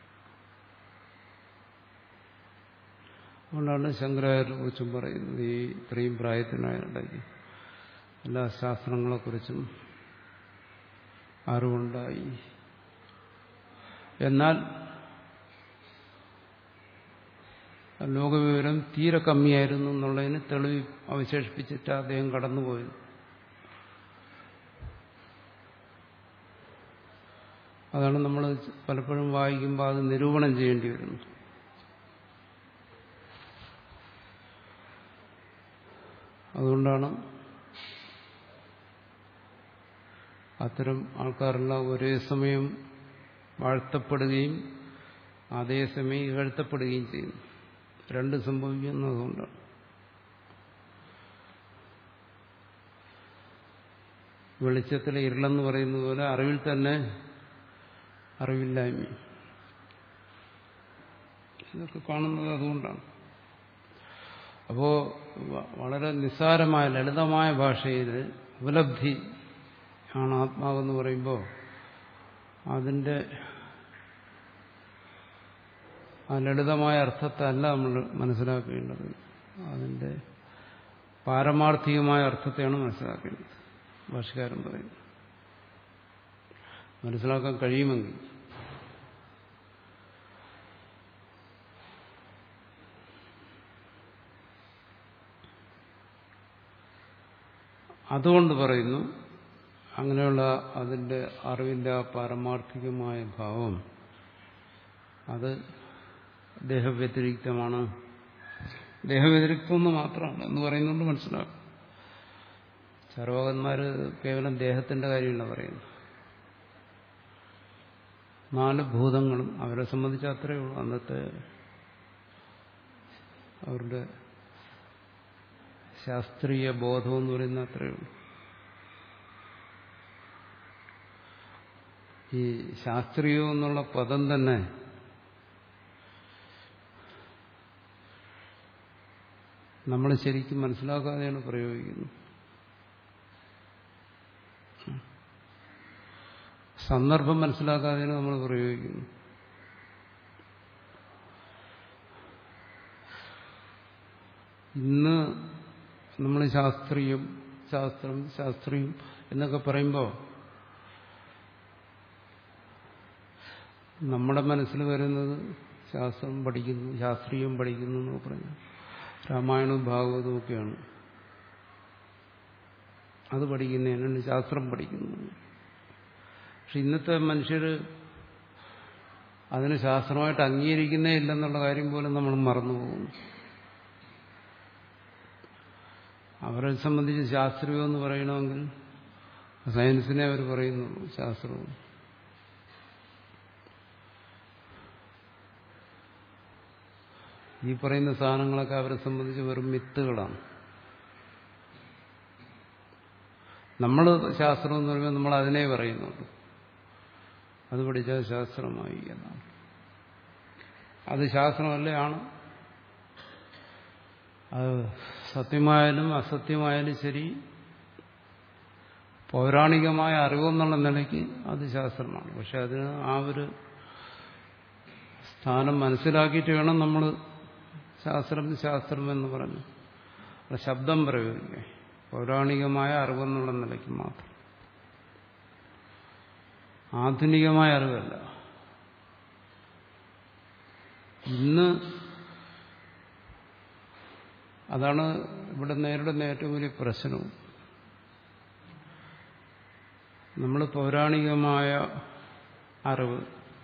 [SPEAKER 1] അതുകൊണ്ടാണ് ശങ്കരാചാര്യെ കുറിച്ചും പറയുന്നത് ഈ ഇത്രയും പ്രായത്തിനായിടയ്ക്ക് എല്ലാ ശാസ്ത്രങ്ങളെക്കുറിച്ചും അറിവുണ്ടായി എന്നാൽ ലോകവിവരം തീരെ കമ്മിയായിരുന്നു എന്നുള്ളതിന് തെളിവ് അവശേഷിപ്പിച്ചിട്ട് അദ്ദേഹം കടന്നുപോയത് അതാണ് നമ്മൾ പലപ്പോഴും വായിക്കുമ്പോൾ അത് നിരൂപണം ചെയ്യേണ്ടി വരുന്നു അതുകൊണ്ടാണ് അത്തരം ആൾക്കാരെല്ലാം ഒരേ സമയം വാഴ്ത്തപ്പെടുകയും അതേസമയം ഇകഴ്ത്തപ്പെടുകയും ചെയ്യുന്നു രണ്ട് സംഭവിക്കുന്നതുകൊണ്ടാണ് വെളിച്ചത്തിലെ ഇരുളെന്ന് പറയുന്നത് പോലെ അറിവിൽ തന്നെ അറിവില്ലായ്മ ഇതൊക്കെ കാണുന്നത് അതുകൊണ്ടാണ് അപ്പോ വളരെ നിസ്സാരമായ ലളിതമായ ഭാഷയിൽ ഉപലബ്ധി ആണ് ആത്മാവെന്ന് പറയുമ്പോൾ അതിൻ്റെ ആ ലളിതമായ അർത്ഥത്തെ അല്ല നമ്മൾ മനസ്സിലാക്കേണ്ടത് അതിൻ്റെ പാരമാർത്ഥികമായ അർത്ഥത്തെയാണ് മനസ്സിലാക്കേണ്ടത് ഭാഷകാരൻ പറയുന്നത് മനസ്സിലാക്കാൻ കഴിയുമെങ്കിൽ അതുകൊണ്ട് പറയുന്നു അങ്ങനെയുള്ള അതിൻ്റെ അറിവിൻ്റെ ആ പാരമാർത്ഥികമായ ഭാവം അത് ദേഹവ്യതിരിക്തമാണ് ദേഹവ്യതിരിക്തം എന്ന് മാത്രമാണ് എന്ന് പറയുന്നുകൊണ്ട് മനസ്സിലാക്കും ചർവകന്മാർ കേവലം ദേഹത്തിന്റെ കാര്യമല്ല പറയുന്നത് നാല് ഭൂതങ്ങളും അവരെ സംബന്ധിച്ച് അത്രയേ ഉള്ളൂ അന്നത്തെ അവരുടെ ശാസ്ത്രീയ ബോധം എന്ന് പറയുന്ന അത്രയേ ഉള്ളൂ ഈ ശാസ്ത്രീയം എന്നുള്ള പദം തന്നെ നമ്മൾ ശരിക്കും മനസ്സിലാക്കാതെയാണ് പ്രയോഗിക്കുന്നത് സന്ദർഭം മനസ്സിലാക്കാതെയാണ് നമ്മൾ പ്രയോഗിക്കുന്നത് ഇന്ന് നമ്മൾ ശാസ്ത്രീയം ശാസ്ത്രം ശാസ്ത്രീയം എന്നൊക്കെ പറയുമ്പോൾ നമ്മുടെ മനസ്സിൽ വരുന്നത് ശാസ്ത്രം പഠിക്കുന്നു ശാസ്ത്രീയം പഠിക്കുന്നു എന്നൊക്കെ പറഞ്ഞു രാമായണവും ഭാഗവതവും ഒക്കെയാണ് അത് പഠിക്കുന്നതിനാണ് ശാസ്ത്രം പഠിക്കുന്നു പക്ഷെ ഇന്നത്തെ മനുഷ്യർ അതിന് ശാസ്ത്രമായിട്ട് അംഗീകരിക്കുന്നേ ഇല്ലെന്നുള്ള കാര്യം പോലും നമ്മൾ മറന്നുപോകുന്നു അവരെ സംബന്ധിച്ച് ശാസ്ത്രീയം എന്ന് പറയണമെങ്കിൽ സയൻസിനെ അവർ പറയുന്നുള്ളൂ ശാസ്ത്രവും ഈ പറയുന്ന സാധനങ്ങളൊക്കെ അവരെ സംബന്ധിച്ച് വെറും മിത്തുകളാണ് നമ്മൾ ശാസ്ത്രം എന്ന് പറയുമ്പോൾ നമ്മൾ അതിനെ പറയുന്നുള്ളൂ അത് പഠിച്ചാൽ ശാസ്ത്രമായി എന്നാണ് അത് ശാസ്ത്രമല്ലേ ആണ് അത് സത്യമായാലും അസത്യമായാലും ശരി പൗരാണികമായ അറിവെന്നുള്ള നിലയ്ക്ക് അത് ശാസ്ത്രമാണ് പക്ഷെ അതിന് ആ ഒരു സ്ഥാനം മനസ്സിലാക്കിയിട്ട് വേണം നമ്മൾ ശാസ്ത്രം ശാസ്ത്രം എന്ന് പറഞ്ഞു ശബ്ദം പ്രയോഗിക്കുക പൗരാണികമായ അറിവെന്നുള്ള നിലയ്ക്ക് മാത്രം ആധുനികമായ അറിവല്ല ഇന്ന് അതാണ് ഇവിടെ നേരിടുന്ന ഏറ്റവും വലിയ പ്രശ്നവും നമ്മൾ പൗരാണികമായ അറിവ്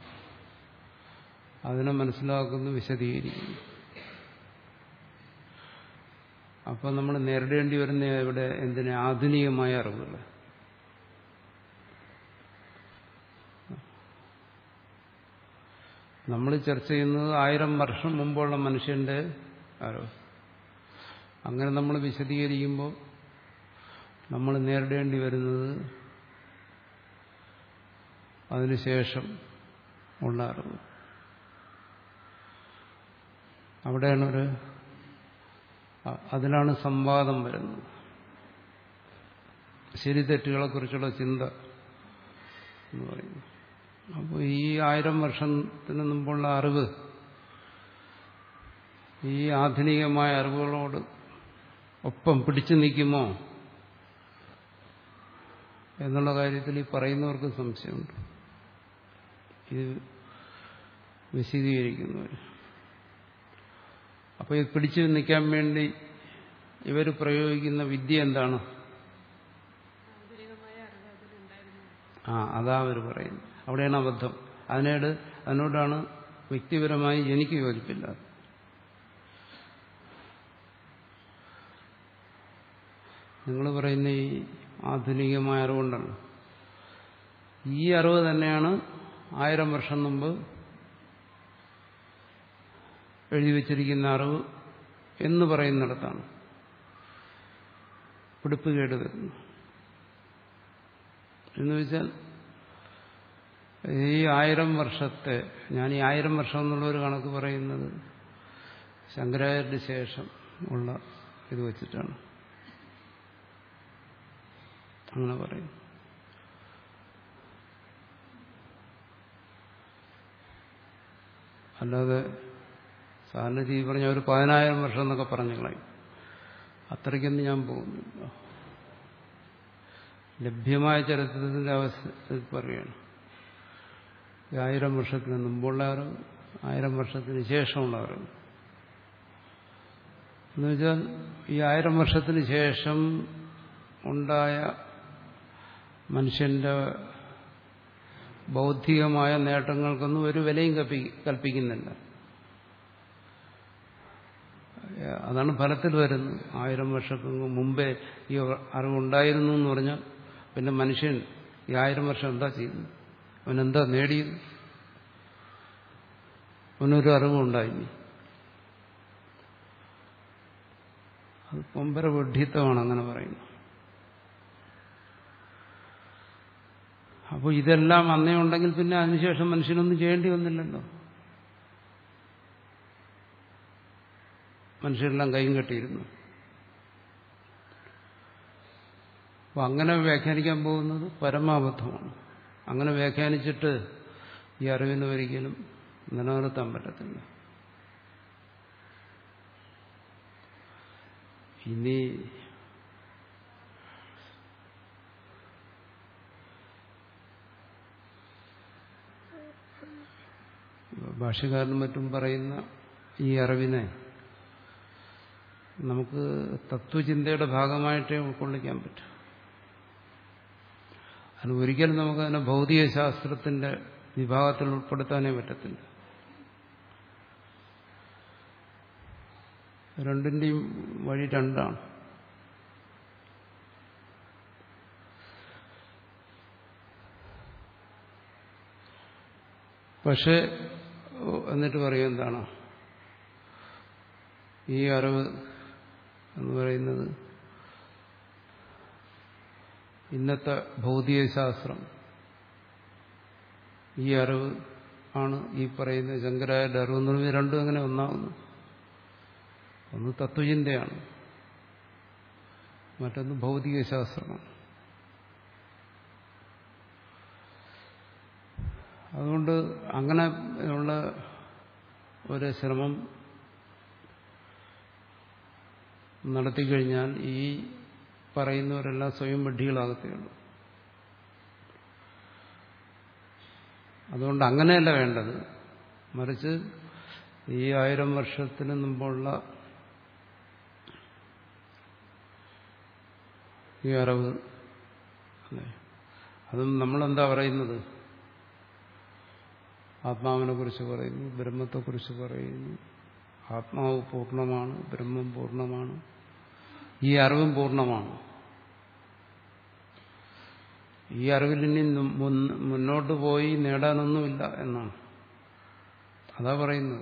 [SPEAKER 1] അതിനെ മനസ്സിലാക്കുന്നു വിശദീകരിക്കുന്നു അപ്പോൾ നമ്മൾ നേരിടേണ്ടി വരുന്ന ഇവിടെ എന്തിനെ ആധുനികമായ അറിവുകൾ നമ്മൾ ചർച്ച ചെയ്യുന്നത് ആയിരം വർഷം മുമ്പുള്ള മനുഷ്യന്റെ അറിവ് അങ്ങനെ നമ്മൾ വിശദീകരിക്കുമ്പോൾ നമ്മൾ നേരിടേണ്ടി വരുന്നത് അതിനുശേഷം ഉള്ള അറിവ് അവിടെയാണ് ഒരു അതിലാണ് സംവാദം വരുന്നത് ശരി തെറ്റുകളെക്കുറിച്ചുള്ള ചിന്ത എന്ന് പറയുന്നു അപ്പോൾ ഈ ആയിരം വർഷത്തിന് മുമ്പുള്ള അറിവ് ഈ ആധുനികമായ അറിവുകളോട് ഒപ്പം പിടിച്ചു നിൽക്കുമോ എന്നുള്ള കാര്യത്തിൽ ഈ പറയുന്നവർക്ക് സംശയമുണ്ട് ഇത് വിശദീകരിക്കുന്നവർ അപ്പോൾ ഇത് പിടിച്ചു നിൽക്കാൻ വേണ്ടി ഇവർ പ്രയോഗിക്കുന്ന വിദ്യ എന്താണ്
[SPEAKER 4] ആന്തരികമായ അറിവ് അതിലുണ്ടായിരുന്നു
[SPEAKER 1] ആ അതാ അവർ പറയുന്നത് അവിടെയാണ് അബദ്ധം അതിനോട് അതിനോടാണ് വ്യക്തിപരമായി എനിക്ക് യോജിപ്പില്ല നിങ്ങൾ പറയുന്ന ഈ ആധുനികമായ അറിവുണ്ടല്ലോ ഈ അറിവ് തന്നെയാണ് ആയിരം വർഷം മുമ്പ് എഴുതി വച്ചിരിക്കുന്ന അറിവ് എന്ന് പറയുന്നിടത്താണ് പിടിപ്പ് കേട് വരുന്നു എന്ന് വെച്ചാൽ ഈ ആയിരം വർഷത്തെ ഞാൻ ഈ ആയിരം വർഷം എന്നുള്ള ഒരു കണക്ക് പറയുന്നത് ശങ്കരാചാര്യന് ശേഷം ഉള്ള ഇത് വെച്ചിട്ടാണ് അങ്ങനെ പറയും അല്ലാതെ സാധാരണ രീതി പറഞ്ഞാൽ ഒരു പതിനായിരം വർഷം എന്നൊക്കെ പറഞ്ഞു കളയും അത്രയ്ക്കൊന്നും ഞാൻ പോകുന്നില്ല ലഭ്യമായ ചരിത്രത്തിന്റെ അവസ്ഥ പറയുകയാണ് ഈ ആയിരം വർഷത്തിന് മുമ്പുള്ള അറിവ് ആയിരം വർഷത്തിന് ശേഷമുള്ള അറിവ് എന്നുവെച്ചാൽ ഈ ആയിരം വർഷത്തിന് ശേഷം ഉണ്ടായ മനുഷ്യന്റെ ബൗദ്ധികമായ നേട്ടങ്ങൾക്കൊന്നും ഒരു വിലയും കൽപ്പി കൽപ്പിക്കുന്നില്ല അതാണ് ഫലത്തിൽ വരുന്നത് ആയിരം വർഷത്തിന് മുമ്പേ ഈ അറിവുണ്ടായിരുന്നു എന്ന് പറഞ്ഞാൽ പിന്നെ മനുഷ്യൻ ഈ ആയിരം വർഷം എന്താ ചെയ്യുന്നത് അവനെന്താ നേടിയത് അവനൊരു അറിവുണ്ടായി അത് പൊമ്പര വിഡ്ഢിത്തമാണ് അങ്ങനെ പറയുന്നത് അപ്പോൾ ഇതെല്ലാം അന്നേ ഉണ്ടെങ്കിൽ പിന്നെ അതിനുശേഷം മനുഷ്യനൊന്നും ചെയ്യേണ്ടി വന്നില്ലല്ലോ മനുഷ്യരെല്ലാം കൈയും കെട്ടിയിരുന്നു അപ്പോൾ അങ്ങനെ വ്യാഖ്യാനിക്കാൻ പോകുന്നത് പരമാബദ്ധമാണ് അങ്ങനെ വ്യാഖ്യാനിച്ചിട്ട് ഈ അറിവിന് ഒരിക്കലും നിലനിർത്താൻ പറ്റത്തില്ല ഇനി ഭാഷകാരനും മറ്റും പറയുന്ന ഈ അറിവിനെ നമുക്ക് തത്വചിന്തയുടെ ഭാഗമായിട്ടേ ഉൾക്കൊള്ളിക്കാൻ പറ്റും അത് ഒരിക്കലും നമുക്ക് അതിനെ ഭൗതിക ശാസ്ത്രത്തിന്റെ വിഭാഗത്തിൽ ഉൾപ്പെടുത്താനേ പറ്റത്തില്ല രണ്ടിന്റെയും വഴി രണ്ടാണ് പക്ഷേ എന്നിട്ട് പറയും എന്താണ് ഈ അറിവ് എന്ന് പറയുന്നത് ഇന്നത്തെ ഭൗതിക ശാസ്ത്രം ഈ അറിവ് ആണ് ഈ പറയുന്ന ശങ്കരായുടെ അറിവ് എന്ന് പറയുന്നത് രണ്ടും അങ്ങനെ ഒന്നാവുന്നു ഒന്ന് തത്വചിന്തയാണ് മറ്റൊന്ന് ഭൗതിക ശാസ്ത്രമാണ് അതുകൊണ്ട് അങ്ങനെ ഉള്ള ഒരു ശ്രമം നടത്തിക്കഴിഞ്ഞാൽ ഈ പറയുന്നവരെല്ലാം സ്വയം വിഡ്ഢികളാകത്തേയുള്ളൂ അതുകൊണ്ട് അങ്ങനെയല്ല വേണ്ടത് മറിച്ച് ഈ ആയിരം വർഷത്തിന് മുമ്പുള്ള ഈ അറിവ് അതും നമ്മളെന്താ പറയുന്നത് ആത്മാവിനെ കുറിച്ച് പറയുന്നു ബ്രഹ്മത്തെക്കുറിച്ച് പറയുന്നു ആത്മാവ് പൂർണ്ണമാണ് ബ്രഹ്മം പൂർണ്ണമാണ് ഈ അറിവും പൂർണ്ണമാണ് ഈ അറിവിൽ ഇനി മുന്നോട്ട് പോയി നേടാനൊന്നുമില്ല എന്നാണ് അതാ പറയുന്നത്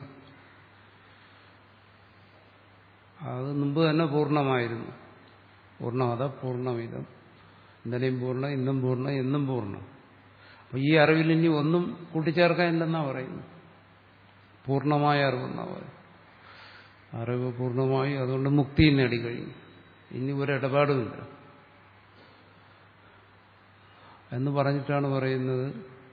[SPEAKER 1] അത് മുമ്പ് തന്നെ പൂർണ്ണമായിരുന്നു പൂർണ്ണമത പൂർണ്ണമിതം ഇന്നലെയും പൂർണ്ണ ഇന്നും പൂർണ്ണ എന്നും പൂർണ്ണം അപ്പൊ ഈ അറിവിൽ ഇനി ഒന്നും കൂട്ടിച്ചേർക്കാനില്ലെന്നാ പറയുന്നത് പൂർണ്ണമായ അറിവെന്നാ പറയുന്നത് അറിവ് പൂർണ്ണമായി അതുകൊണ്ട് മുക്തി നേടിക്കഴിഞ്ഞു ഇനി ഒരു ഇടപാടുമില്ല എന്ന് പറഞ്ഞിട്ടാണ് പറയുന്നത്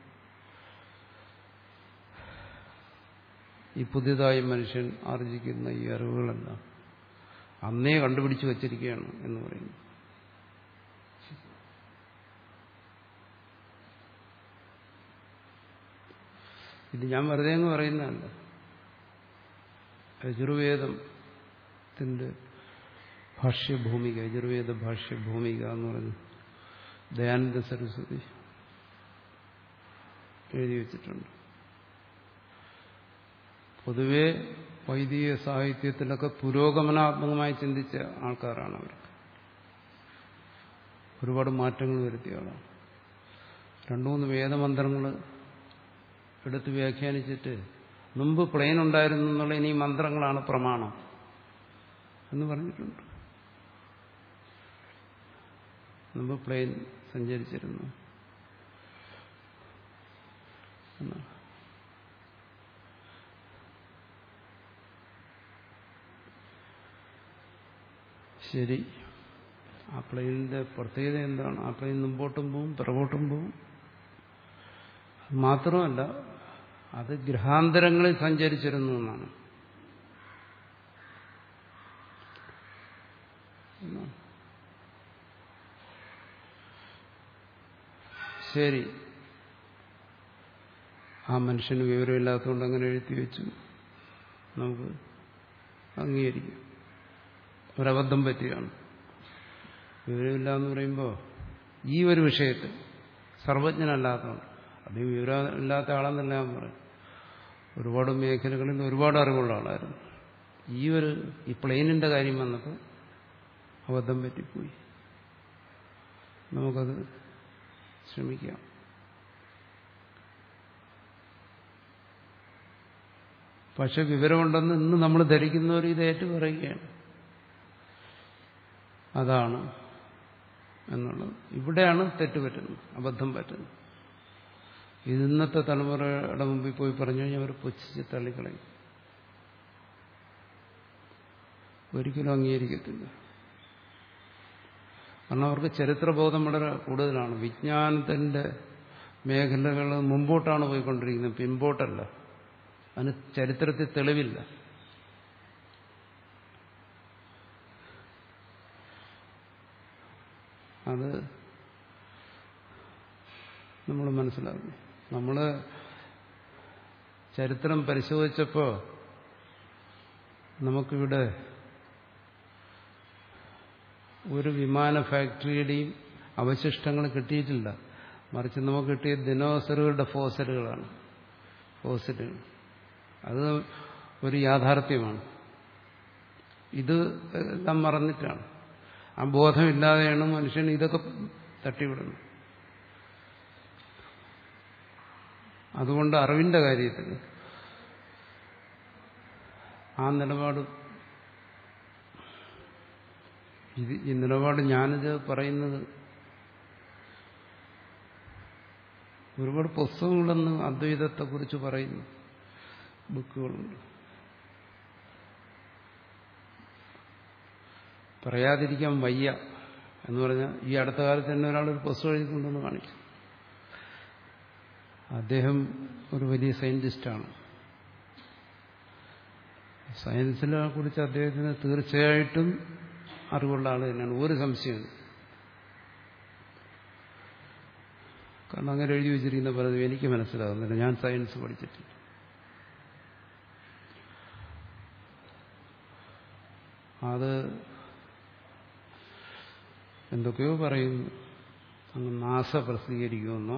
[SPEAKER 1] ഈ പുതിയതായി മനുഷ്യൻ ആർജിക്കുന്ന ഈ അറിവുകളെല്ലാം അന്നേ കണ്ടുപിടിച്ചു വച്ചിരിക്കുകയാണ് എന്ന് പറയുന്നു ഇത് ഞാൻ വെറുതെ അങ്ങ് പറയുന്നതല്ല യജുർവേദത്തിന്റെ ഭാഷ്യഭൂമിക യജുർവേദ ഭാഷ്യഭൂമിക എന്ന് പറഞ്ഞു ദയാനന്ദ സരസ്വതി എഴുതി വച്ചിട്ടുണ്ട് പൊതുവെ വൈദിക സാഹിത്യത്തിലൊക്കെ പുരോഗമനാത്മകമായി ചിന്തിച്ച ആൾക്കാരാണ് അവർ ഒരുപാട് മാറ്റങ്ങൾ വരുത്തിയ ആളാണ് രണ്ടു മൂന്ന് വേദമന്ത്രങ്ങൾ എടുത്ത് വ്യാഖ്യാനിച്ചിട്ട് മുമ്പ് പ്ലെയിൻ ഉണ്ടായിരുന്നു എന്നുള്ള ഇനി മന്ത്രങ്ങളാണ് പ്രമാണം എന്ന് പറഞ്ഞിട്ടുണ്ട് മുമ്പ് പ്ലെയിൻ സഞ്ചരിച്ചിരുന്നു എന്നാണ് ശരി ആ പ്ലെയിനിന്റെ പ്രത്യേകത എന്താണ് ആ പ്ലെയിൻ മുമ്പോട്ടും പോവും പിറകോട്ടും പോവും മാത്രമല്ല അത് ഗ്രഹാന്തരങ്ങളിൽ സഞ്ചരിച്ചിരുന്നു എന്നാണ് ശരി ആ മനുഷ്യന് വിവരമില്ലാത്തതുകൊണ്ട് അങ്ങനെ എഴുതി വെച്ചു നമുക്ക് അംഗീകരിക്കാം ഒരബദ്ധം പറ്റിയാണ് വിവരമില്ല എന്ന് പറയുമ്പോൾ ഈ ഒരു വിഷയത്തിൽ സർവജ്ഞനല്ലാത്തതുകൊണ്ട് അദ്ദേഹം വിവരമില്ലാത്ത ആളെന്നല്ല ഞാൻ പറയും ഒരുപാട് മേഖലകളിൽ ഒരുപാട് അറിവുള്ള ആളായിരുന്നു ഈ ഒരു ഈ പ്ലെയിനിന്റെ കാര്യം വന്നപ്പോൾ അബദ്ധം പറ്റിപ്പോയി നമുക്കത് ശ്രമിക്കാം പക്ഷെ വിവരമുണ്ടെന്ന് ഇന്ന് നമ്മൾ ധരിക്കുന്നവർ ഇത് ഏറ്റു പറയുകയാണ് അതാണ് എന്നുള്ളത് ഇവിടെയാണ് തെറ്റ് പറ്റുന്നത് അബദ്ധം പറ്റുന്നത് ഇത് ഇന്നത്തെ തലമുറയുടെ മുമ്പിൽ പോയി പറഞ്ഞു കഴിഞ്ഞാൽ അവർ പുച്ഛിച്ച് തള്ളിക്കളയും ഒരിക്കലും അംഗീകരിക്കത്തില്ല കാരണം അവർക്ക് ചരിത്രബോധം വളരെ കൂടുതലാണ് വിജ്ഞാനത്തിന്റെ മേഖലകൾ മുമ്പോട്ടാണ് പോയിക്കൊണ്ടിരിക്കുന്നത് പിമ്പോട്ടല്ല അതിന് ചരിത്രത്തിൽ തെളിവില്ല അത് നമ്മൾ മനസ്സിലാക്കും നമ്മൾ ചരിത്രം പരിശോധിച്ചപ്പോൾ നമുക്കിവിടെ ഒരു വിമാന ഫാക്ടറിയുടെയും അവശിഷ്ടങ്ങൾ കിട്ടിയിട്ടില്ല മറിച്ച് നമുക്ക് കിട്ടിയ ദിനോസറുകളുടെ ഫോസലുകളാണ് ഫോസലുകൾ അത് ഒരു യാഥാർത്ഥ്യമാണ് ഇത് എല്ലാം മറന്നിട്ടാണ് ആ ബോധമില്ലാതെയാണ് മനുഷ്യൻ ഇതൊക്കെ തട്ടിവിടുന്നത് അതുകൊണ്ട് അറിവിന്റെ കാര്യത്തിൽ ആ നിലപാട് ഇത് ഈ നിലപാട് ഞാനിത് പറയുന്നത് ഒരുപാട് പുസ്തകങ്ങളെന്ന് അദ്വൈതത്തെക്കുറിച്ച് പറയുന്നു ബുക്കുകളുണ്ട് പറയാതിരിക്കാൻ വയ്യ എന്ന് പറഞ്ഞാൽ ഈ അടുത്ത കാലത്ത് തന്നെ ഒരാളൊരു പുസ്തകം എഴുതിക്കൊണ്ടെന്ന് കാണിച്ചു അദ്ദേഹം ഒരു വലിയ സയന്റിസ്റ്റാണ് സയൻസിനെ കുറിച്ച് അദ്ദേഹത്തിന് തീർച്ചയായിട്ടും അറിവുള്ള ആൾ തന്നെയാണ് ഒരു സംശയവും കാരണം അങ്ങനെ എഴുതി വെച്ചിരിക്കുന്ന പലതും എനിക്ക് മനസ്സിലാകുന്നില്ല ഞാൻ സയൻസ് പഠിച്ചിട്ടില്ല അത് എന്തൊക്കെയോ പറയുന്നു അങ്ങ് നാസ പ്രസിദ്ധീകരിക്കുമെന്നോ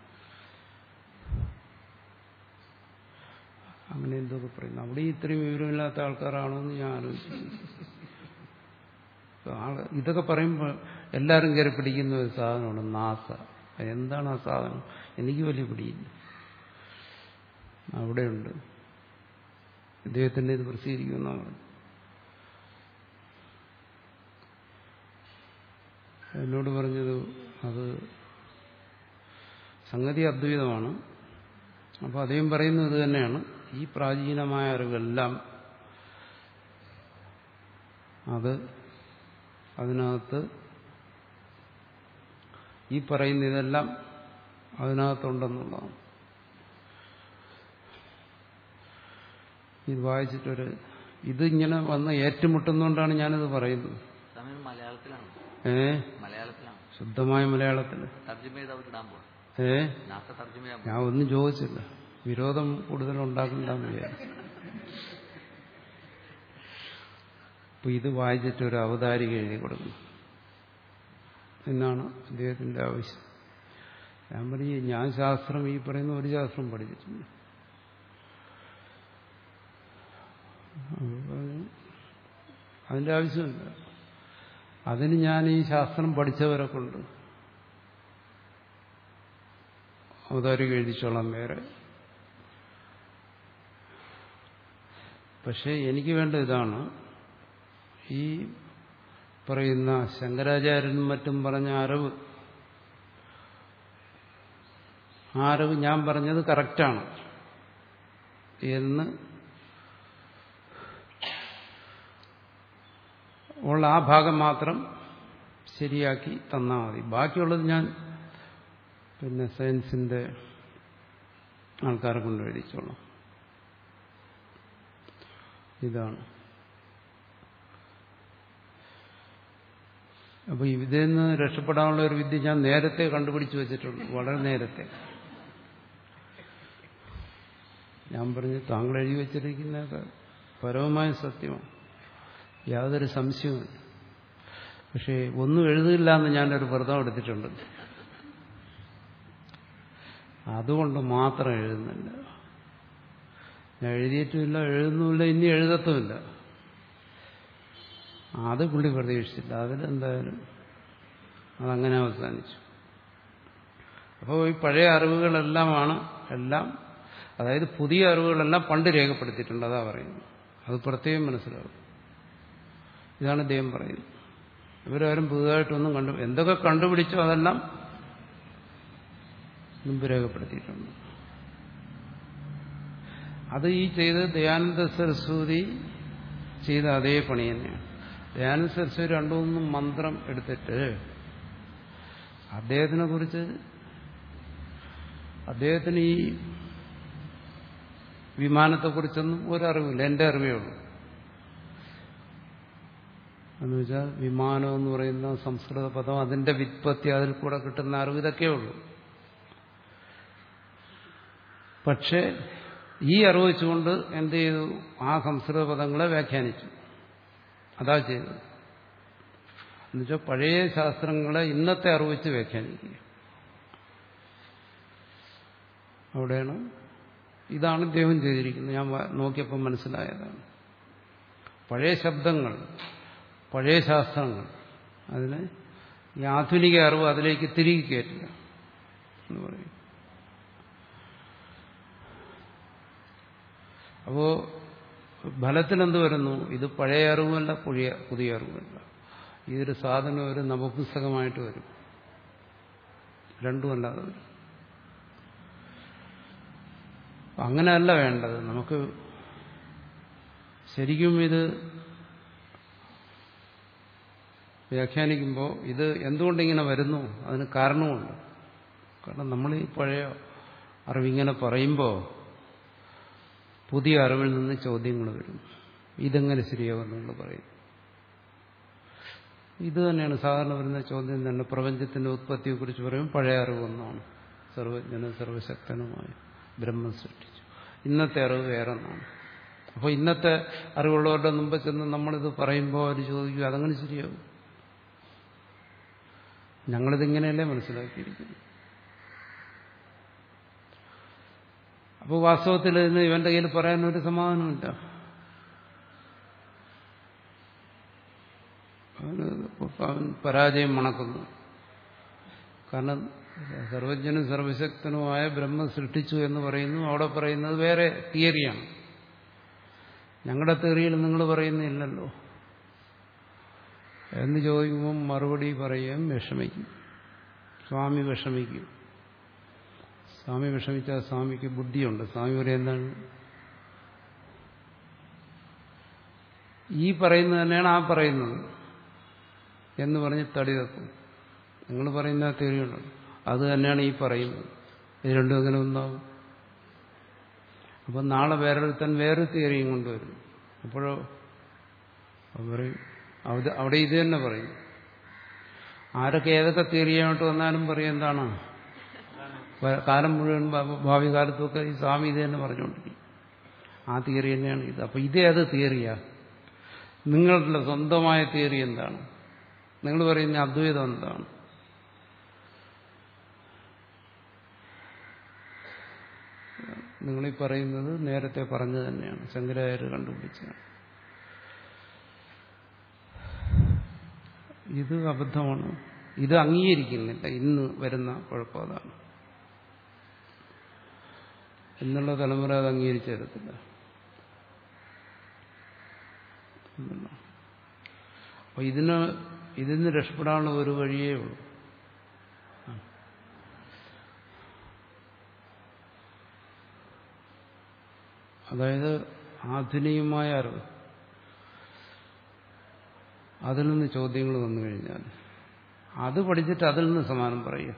[SPEAKER 1] അങ്ങനെ എന്തൊക്കെ പറയുന്നു അവിടെ ഇത്രയും വിവരമില്ലാത്ത ആൾക്കാരാണോ എന്ന് ഞാൻ ആലോചിക്കുന്നു ആള് ഇതൊക്കെ പറയുമ്പോൾ എല്ലാവരും കയറി പിടിക്കുന്ന ഒരു സാധനമാണ് നാസ എന്താണ് ആ സാധനം എനിക്ക് വലിയ പിടിയില്ല അവിടെയുണ്ട് ഇദ്ദേഹത്തിൻ്റെ ഇത് പ്രസിദ്ധീകരിക്കുമെന്നാണ് പറഞ്ഞു എന്നോട് പറഞ്ഞത് അത് സംഗതി അദ്വൈതമാണ് അപ്പോൾ അദ്ദേഹം പറയുന്നത് ഇത് തന്നെയാണ് ഈ പ്രാചീനമായ അറിവെല്ലാം അത് അതിനകത്ത് ഈ പറയുന്ന ഇതെല്ലാം അതിനകത്തുണ്ടെന്നുള്ളതാണ് ഇത് വായിച്ചിട്ടൊരു ഇതിങ്ങനെ വന്ന് ഏറ്റുമുട്ടുന്നതുകൊണ്ടാണ് ഞാനിത് പറയുന്നത്
[SPEAKER 2] സമയം മലയാളത്തിലാണ്
[SPEAKER 1] ഏ
[SPEAKER 2] മലയാളത്തിലാണ്
[SPEAKER 1] ശുദ്ധമായ മലയാളത്തിൽ
[SPEAKER 2] തർജ്ജമ ചെയ്ത് അവർ ഇടാൻ പോകണം
[SPEAKER 1] ഏ
[SPEAKER 2] നാസ തർജ്ജമ ചെയ്യാൻ
[SPEAKER 1] ഞാൻ ഒന്നും ചോദിച്ചില്ല വിരോധം കൂടുതൽ ഉണ്ടാക്കണ്ടെന്ന് വിചാരിച്ചു അപ്പൊ ഇത് വായിച്ചിട്ട് ഒരു അവതാരിക എഴുതി കൊടുക്കണം എന്നാണ് അദ്ദേഹത്തിന്റെ ആവശ്യം ഞാൻ പറഞ്ഞു ഞാൻ ശാസ്ത്രം ഈ പറയുന്ന ഒരു ശാസ്ത്രം പഠിച്ചിട്ടുണ്ട് അപ്പൊ പറഞ്ഞു, അതിന്റെ ആവശ്യമില്ല അതിന് ഞാൻ ഈ ശാസ്ത്രം പഠിച്ചവരെ കൊണ്ട് അവതാരിക എഴുതിച്ചോളാം വേറെ പക്ഷെ എനിക്ക് വേണ്ട ഇതാണ് ഈ പറയുന്ന ശങ്കരാചാര്യനും മറ്റും പറഞ്ഞ അറിവ് ആ അറിവ് ഞാൻ പറഞ്ഞത് കറക്റ്റാണ് എന്ന് ഉള്ള ആ ഭാഗം മാത്രം ശരിയാക്കി തന്നാൽ മതി ബാക്കിയുള്ളത് ഞാൻ പിന്നെ സയൻസിന്റെ ആൾക്കാരെ കൊണ്ട് എഴുതിച്ചോളാം ഇതാണ് അപ്പോൾ ഇതിൽ നിന്ന് രക്ഷപ്പെടാനുള്ള ഒരു വിദ്യ ഞാൻ നേരത്തെ കണ്ടുപിടിച്ചു വെച്ചിട്ടുണ്ട് വളരെ നേരത്തെ ഞാൻ പറഞ്ഞു താങ്കൾ എഴുതി വെച്ചിരിക്കുന്നതൊക്കെ പരമമായ സത്യമാണ് യാതൊരു സംശയവുമില്ല പക്ഷേ ഒന്നും എഴുതില്ല എന്ന് ഞാനൊരു വ്രതം എടുത്തിട്ടുണ്ട് അതുകൊണ്ട് മാത്രം എഴുതുന്നില്ല ഞാൻ എഴുതിയിട്ടുമില്ല എഴുതുന്നുമില്ല ഇനി എഴുതത്തുമില്ല അത് പുള്ളി പ്രതീക്ഷിച്ചില്ല അതിലെന്തായാലും അതങ്ങനെ അവസാനിച്ചു അപ്പോൾ ഈ പഴയ അറിവുകളെല്ലാമാണ് എല്ലാം അതായത് പുതിയ അറിവുകളെല്ലാം പണ്ട് രേഖപ്പെടുത്തിയിട്ടുണ്ട് അതാ പറയുന്നത് അത് പ്രത്യേകം മനസ്സിലാവും ഇതാണ് ദൈവം പറയുന്നത് ഇവരാരും പുതുതായിട്ടൊന്നും കണ്ടു എന്തൊക്കെ കണ്ടുപിടിച്ചോ അതെല്ലാം മുമ്പ് രേഖപ്പെടുത്തിയിട്ടുണ്ട് അത് ഈ ചെയ്ത് ദയാനന്ദ സരസ്വതി ചെയ്ത അതേ പണി തന്നെയാണ് ദയാനന്ദ സരസ്വതി രണ്ടു മൂന്നും മന്ത്രം എടുത്തിട്ട് അദ്ദേഹത്തിനെ കുറിച്ച് അദ്ദേഹത്തിന് ഈ വിമാനത്തെക്കുറിച്ചൊന്നും ഒരറിവില്ല എൻ്റെ അറിവേ ഉള്ളൂ എന്ന് വെച്ചാൽ വിമാനം എന്ന് പറയുന്ന സംസ്കൃത പദം അതിന്റെ വിത്പത്തി അതിൽ കൂടെ കിട്ടുന്ന അറിവ് ഇതൊക്കെ ഉള്ളൂ പക്ഷേ ഈ അറിവ് വെച്ചുകൊണ്ട് എന്ത് ചെയ്തു ആ സംസ്കൃത പദങ്ങളെ വ്യാഖ്യാനിച്ചു അതാ ചെയ്തത് എന്നുവെച്ചാൽ പഴയ ശാസ്ത്രങ്ങളെ ഇന്നത്തെ അറിവ് വെച്ച് വ്യാഖ്യാനിക്കുക അവിടെയാണ് ഇതാണ് ഇദ്ദേഹം ചെയ്തിരിക്കുന്നത് ഞാൻ നോക്കിയപ്പോൾ മനസ്സിലായതാണ് പഴയ ശബ്ദങ്ങൾ പഴയ ശാസ്ത്രങ്ങൾ അതിന് ഈ ആധുനിക അറിവ് അതിലേക്ക് തിരികെ കയറ്റില്ല എന്ന് പറയും അപ്പോ ഫലത്തിൽ എന്ത് വരുന്നു ഇത് പഴയ അറിവുമല്ല പുതിയ പുതിയ അറിവുമല്ല ഇതൊരു സാധനം ഒരു നവപുസ്തകമായിട്ട് വരും രണ്ടുമല്ലാതെ വരും അങ്ങനെയല്ല വേണ്ടത് നമുക്ക് ശരിക്കും ഇത് വ്യാഖ്യാനിക്കുമ്പോൾ ഇത് എന്തുകൊണ്ടിങ്ങനെ വരുന്നു അതിന് കാരണമുണ്ട് കാരണം നമ്മൾ ഈ പഴയ അറിവിങ്ങനെ പറയുമ്പോൾ പുതിയ അറിവിൽ നിന്ന് ചോദ്യങ്ങൾ വരും ഇതെങ്ങനെ ശരിയാവും നിങ്ങൾ പറയും ഇത് തന്നെയാണ് സാധാരണ വരുന്ന ചോദ്യം തന്നെ പ്രപഞ്ചത്തിന്റെ ഉത്പത്തിയെക്കുറിച്ച് പറയും പഴയ അറിവൊന്നാണ് സർവജ്ഞനും സർവശക്തനുമായ ബ്രഹ്മം സൃഷ്ടിച്ചു ഇന്നത്തെ അറിവ് വേറെ ഒന്നാണ് അപ്പോൾ ഇന്നത്തെ അറിവുള്ളവരുടെ മുമ്പ് ചെന്ന് നമ്മളിത് പറയുമ്പോൾ അവർ ചോദിക്കും അതങ്ങനെ ശരിയാവും ഞങ്ങളിതിങ്ങനെയല്ലേ മനസ്സിലാക്കിയിരിക്കുന്നു അപ്പോൾ വാസ്തവത്തിൽ ഇതിന് ഇവന്റെ കയ്യിൽ പറയാനൊരു സമാധാനമില്ല അവന് അവൻ പരാജയം മണക്കുന്നു കാരണം സർവജ്ഞനും സർവശക്തനുമായ ബ്രഹ്മം സൃഷ്ടിച്ചു എന്ന് പറയുന്നു അവിടെ പറയുന്നത് വേറെ തിയറിയാണ് ഞങ്ങളുടെ തിയറിയിൽ നിങ്ങൾ പറയുന്നില്ലല്ലോ എന്ന് ചോദിക്കുമ്പം മറുപടി പറയുകയും വിഷമിക്കും സ്വാമി വിഷമിക്കും സ്വാമി വിഷമിച്ചാൽ സ്വാമിക്ക് ബുദ്ധിയുണ്ട് സ്വാമി പറയും എന്താണ് ഈ പറയുന്നത് തന്നെയാണ് ആ പറയുന്നത് എന്ന് പറഞ്ഞ് തടി തക്കും നിങ്ങൾ പറയുന്ന തിയറിയുണ്ട് അത് തന്നെയാണ് ഈ പറയുന്നത് ഇത് രണ്ടും എങ്ങനെ ഒന്നാവും അപ്പം നാളെ വേറൊരുത്തൻ വേറെ തിയറിയും കൊണ്ടുവരും അപ്പോഴോ പറയും അവിടെ അവിടെ ഇത് തന്നെ പറയും ആരൊക്കെ ഏതൊക്കെ തിയറിയായിട്ട് വന്നാലും പറയും എന്താണ് കാലം മുഴുവൻ ഭാവി കാലത്തൊക്കെ ഈ സ്വാമി ഇത് തന്നെ പറഞ്ഞുകൊണ്ടിരിക്കും ആ തിയറി തന്നെയാണ് ഇത് അപ്പൊ ഇതേ അത് തിയറിയാ നിങ്ങളുടെ സ്വന്തമായ തിയറി എന്താണ് നിങ്ങൾ പറയുന്ന അദ്വൈതം എന്താണ് നിങ്ങളീ പറയുന്നത് നേരത്തെ പറഞ്ഞു തന്നെയാണ് ശങ്കരാചാര്യ കണ്ടുപിടിച്ചതാണ് ഇത് അബദ്ധമാണ് ഇത് അംഗീകരിക്കുന്നില്ല ഇന്ന് വരുന്ന കുഴപ്പം അതാണ് ഇന്നുള്ള തലമുറ അത് അംഗീകരിച്ചു തരത്തില്ല അപ്പൊ ഇതിന് ഇതിന് രക്ഷപ്പെടാനുള്ള ഒരു വഴിയേ ഉള്ളൂ അതായത് ആധുനികമായ അറിവ് അതിൽ നിന്ന് ചോദ്യങ്ങൾ വന്നു കഴിഞ്ഞാൽ അത് പഠിച്ചിട്ട് അതിൽ നിന്ന് സമാനം പറയുക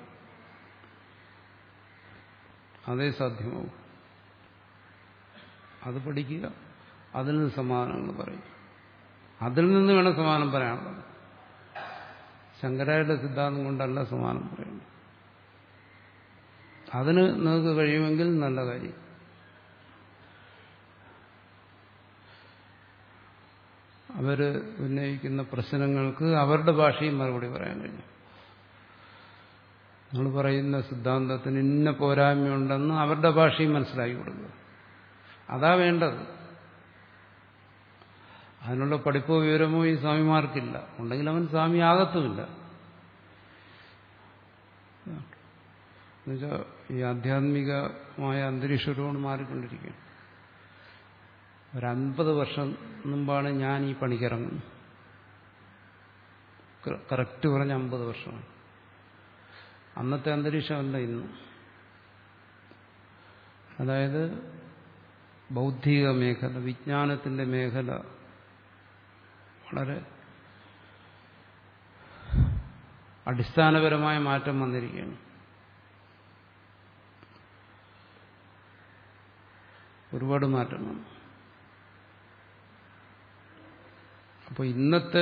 [SPEAKER 1] അതേ സാധ്യമാവും അത് പഠിക്കുക അതിൽ നിന്ന് സമാധാനങ്ങൾ പറയും അതിൽ നിന്ന് വേണം സമാധാനം പറയാനുള്ളത് ശങ്കരായുടെ സിദ്ധാന്തം കൊണ്ടല്ല സമാനം പറയുന്നത് അതിന് നിങ്ങൾക്ക് കഴിയുമെങ്കിൽ നല്ല കാര്യം അവര് ഉന്നയിക്കുന്ന പ്രശ്നങ്ങൾക്ക് അവരുടെ ഭാഷയും മറുപടി പറയാൻ കഴിയും നിങ്ങൾ പറയുന്ന സിദ്ധാന്തത്തിന് ഇന്ന പോരായ്മയുണ്ടെന്ന് അവരുടെ ഭാഷയും മനസ്സിലാക്കി കൊടുക്കുക അതാ വേണ്ടത് അതിനുള്ള പഠിപ്പോ വിവരമോ ഈ സ്വാമിമാർക്കില്ല ഉണ്ടെങ്കിൽ അവൻ സ്വാമി ആകത്തുമില്ല എന്നുവെച്ചാൽ ഈ ആധ്യാത്മികമായ അന്തരീക്ഷത്തോട് മാറിക്കൊണ്ടിരിക്കുകയാണ് ഒരു അൻപത് വർഷം മുമ്പാണ് ഞാൻ ഈ പണിക്കിറങ്ങുന്നത് കറക്റ്റ് പറഞ്ഞ അമ്പത് വർഷമാണ് അന്നത്തെ അന്തരീക്ഷമല്ല ഇന്ന് അതായത് ബൗദ്ധിക മേഖല വിജ്ഞാനത്തിന്റെ മേഖല വളരെ അടിസ്ഥാനപരമായ മാറ്റം വന്നിരിക്കുകയാണ് ഒരുപാട് മാറ്റം വന്നു അപ്പോൾ ഇന്നത്തെ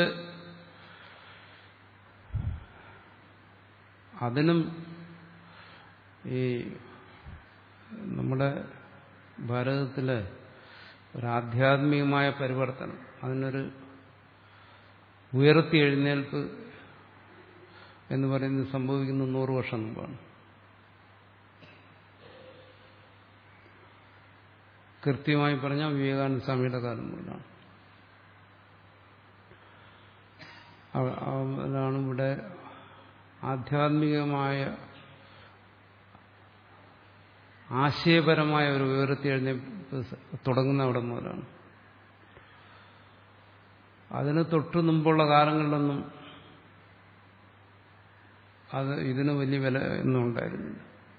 [SPEAKER 1] അതിനും ഈ നമ്മുടെ ഭാരതത്തിലെ ഒരു ആധ്യാത്മികമായ പരിവർത്തനം അതിനൊരു ഉയർത്തി എഴുന്നേൽപ്പ് എന്ന് പറയുന്നത് സംഭവിക്കുന്ന നൂറ് വർഷം മുമ്പാണ് കൃത്യമായി പറഞ്ഞാൽ വിവേകാനന്ദ സ്വാമിയുടെ കാലം മുതലാണ് അതാണ് ഇവിടെ ആധ്യാത്മികമായ ആശയപരമായ ഒരു ഉയർത്തി എഴുന്നേൽപ്പ് തുടങ്ങുന്ന അവിടെ മുതലാണ് അതിന് തൊട്ടു മുമ്പുള്ള കാലങ്ങളിലൊന്നും അത് ഇതിന് വലിയ വില ഒന്നും ഉണ്ടായിരുന്നില്ല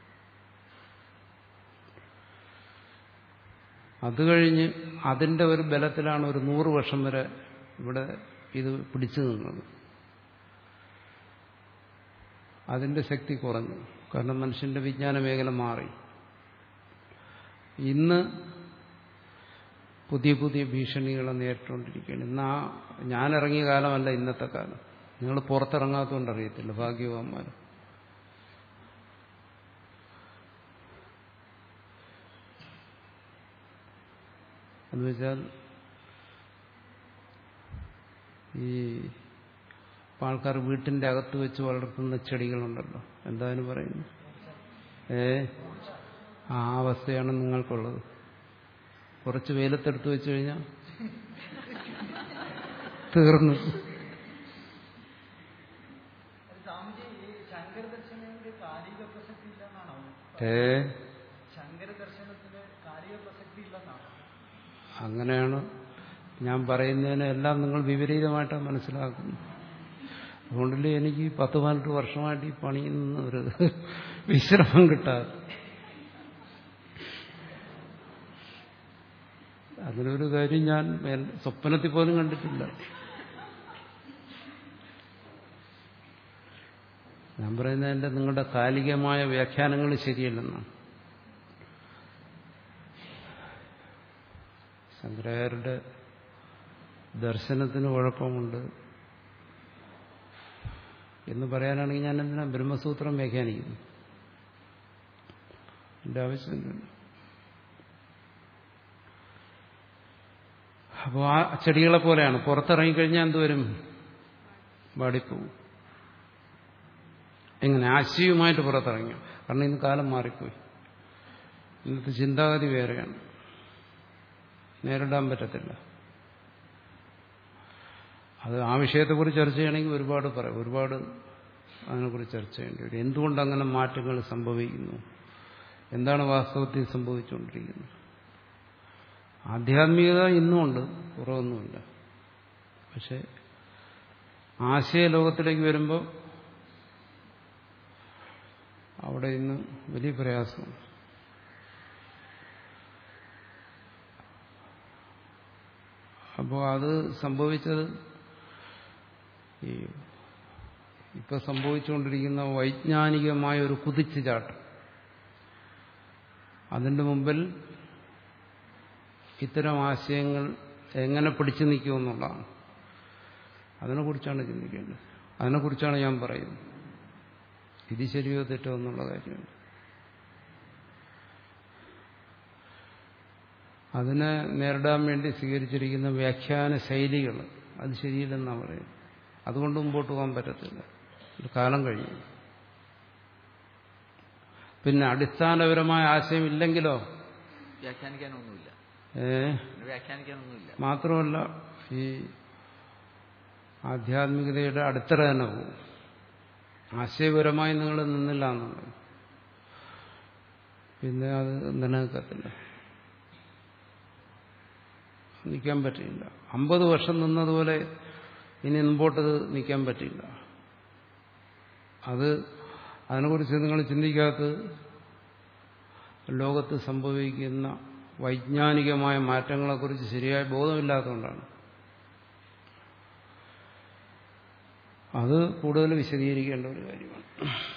[SPEAKER 1] അത് കഴിഞ്ഞ് അതിന്റെ ഒരു ബലത്തിലാണ് ഒരു നൂറ് വർഷം വരെ ഇവിടെ ഇത് പിടിച്ചു നിന്നത് അതിന്റെ ശക്തി കുറഞ്ഞു കാരണം മനുഷ്യന്റെ വിജ്ഞാന മേഖല മാറി ഇന്ന് പുതിയ പുതിയ ഭീഷണികളെ നേരിട്ടുകൊണ്ടിരിക്കുകയാണ് ഇന്ന് ആ ഞാനിറങ്ങിയ കാലമല്ല ഇന്നത്തെ കാലം നിങ്ങൾ പുറത്തിറങ്ങാത്തതുകൊണ്ട് അറിയത്തില്ല ഭാഗ്യവാന്മാർ എന്നുവെച്ചാൽ ഈ ആൾക്കാർ വീട്ടിന്റെ അകത്ത് വെച്ച് വളർത്തുന്ന ചെടികളുണ്ടല്ലോ എന്തായാലും പറയുന്നു ഏ ആ അവസ്ഥയാണ് നിങ്ങൾക്കുള്ളത് കുറച്ച് വെയിലത്തെടുത്ത് വെച്ച് കഴിഞ്ഞാൽ തീർന്നു
[SPEAKER 5] സ്വാമിജി ഈ ശങ്കര ദർശനത്തിന്റെ കാലിക പ്രസക്തി ഇല്ലെന്നാണോ
[SPEAKER 1] ഏ
[SPEAKER 5] ശങ്കര ദർശനത്തിന് കാലിക പ്രസക്തി ഇല്ലെന്നാണോ
[SPEAKER 1] അങ്ങനെയാണ് ഞാൻ പറയുന്നതിനെല്ലാം നിങ്ങൾ വിപരീതമായിട്ടാണ് മനസ്സിലാക്കുന്നത് അതുകൊണ്ടല്ലേ എനിക്ക് പത്ത് പതിനെട്ട് വർഷമായിട്ട് ഈ പണിയിൽ നിന്ന് ഒരു വിശ്രമം കിട്ടാതെ അതിനൊരു കാര്യം ഞാൻ എൻ- സ്വപ്നത്തിൽ പോലും കണ്ടിട്ടില്ല ഞാൻ പറയുന്നതിന്റെ നിങ്ങളുടെ കാലികമായ വ്യാഖ്യാനങ്ങൾ ശരിയല്ലെന്നാണ് ശങ്കരാചാര്യരുടെ ദർശനത്തിന് കുഴപ്പമുണ്ട് എന്ന് പറയാനാണെങ്കിൽ ഞാൻ എന്തിനാ ബ്രഹ്മസൂത്രം വ്യാഖ്യാനിക്കുന്നു എന്റെ ആവശ്യമില്ല അപ്പോൾ ആ ചെടികളെ പോലെയാണ് പുറത്തിറങ്ങിക്കഴിഞ്ഞാൽ എന്തുവരും വാടിപ്പോവും എങ്ങനെ ആശയവുമായിട്ട് പുറത്തിറങ്ങിയോ കാരണം ഇന്ന് കാലം മാറിപ്പോയി ഇന്നത്തെ ചിന്താഗതി വേറെയാണ് നേരിടാൻ പറ്റത്തില്ല അത് ആ വിഷയത്തെക്കുറിച്ച് ചർച്ച ചെയ്യണമെങ്കിൽ ഒരുപാട് പറയാം ഒരുപാട് അതിനെക്കുറിച്ച് ചർച്ച ചെയ്യേണ്ടി വരും എന്തുകൊണ്ട് അങ്ങനെ മാറ്റങ്ങൾ സംഭവിക്കുന്നു എന്താണ് വാസ്തവത്തിൽ സംഭവിച്ചുകൊണ്ടിരിക്കുന്നത് ആധ്യാത്മികത ഇന്നുമുണ്ട് കുറവൊന്നുമില്ല പക്ഷെ ആശയലോകത്തിലേക്ക് വരുമ്പോൾ അവിടെ ഇന്ന് വലിയ പ്രയാസമാണ് അപ്പോൾ അത് സംഭവിച്ചത് ഈ ഇപ്പൊ സംഭവിച്ചുകൊണ്ടിരിക്കുന്ന വൈജ്ഞാനികമായ ഒരു കുതിച്ചുചാട്ടം അതിന്റെ മുമ്പിൽ ഇത്തരം ആശയങ്ങൾ എങ്ങനെ പിടിച്ചു നിൽക്കുമെന്നുള്ളതാണ് അതിനെക്കുറിച്ചാണ് ചിന്തിക്കേണ്ടത് അതിനെക്കുറിച്ചാണ് ഞാൻ പറയുന്നത് ഇത് ശരിയോ തെറ്റോ എന്നുള്ള കാര്യമാണ് അതിനെ നേരിടാൻ വേണ്ടി സ്വീകരിച്ചിരിക്കുന്ന വ്യാഖ്യാന ശൈലികൾ അത് ശരിയില്ലെന്നാണ് പറയുന്നത് അതുകൊണ്ട് മുമ്പോട്ട് പോകാൻ പറ്റത്തില്ല ഒരു കാലം കഴിയും പിന്നെ അടിസ്ഥാനപരമായ ആശയം ഇല്ലെങ്കിലോ
[SPEAKER 2] വ്യാഖ്യാനിക്കാനൊന്നുമില്ല
[SPEAKER 1] ഏ
[SPEAKER 2] പിന്നെ വ്യാഖ്യാനിക്കാനൊന്നുമില്ല
[SPEAKER 1] മാത്രമല്ല ഈ ആധ്യാത്മികതയുടെ അടിത്തറ തന്നെ പോകും ആശയപരമായി നിങ്ങൾ നിന്നില്ല എന്നുള്ളത് പിന്നെ അത് നിലനിൽക്കത്തില്ല നിൽക്കാൻ പറ്റില്ല അമ്പത് വർഷം നിന്നതുപോലെ ഇനി മുമ്പോട്ട് നിൽക്കാൻ പറ്റില്ല അത് അതിനെക്കുറിച്ച് നിങ്ങൾ ചിന്തിക്കാത്തത് ലോകത്ത് സംഭവിക്കുന്ന വൈജ്ഞാനികമായ മാറ്റങ്ങളെക്കുറിച്ച് ശരിയായ ബോധമില്ലാത്തതുകൊണ്ടാണ് അത് കൂടുതൽ വിശദീകരിക്കേണ്ട ഒരു കാര്യമാണ്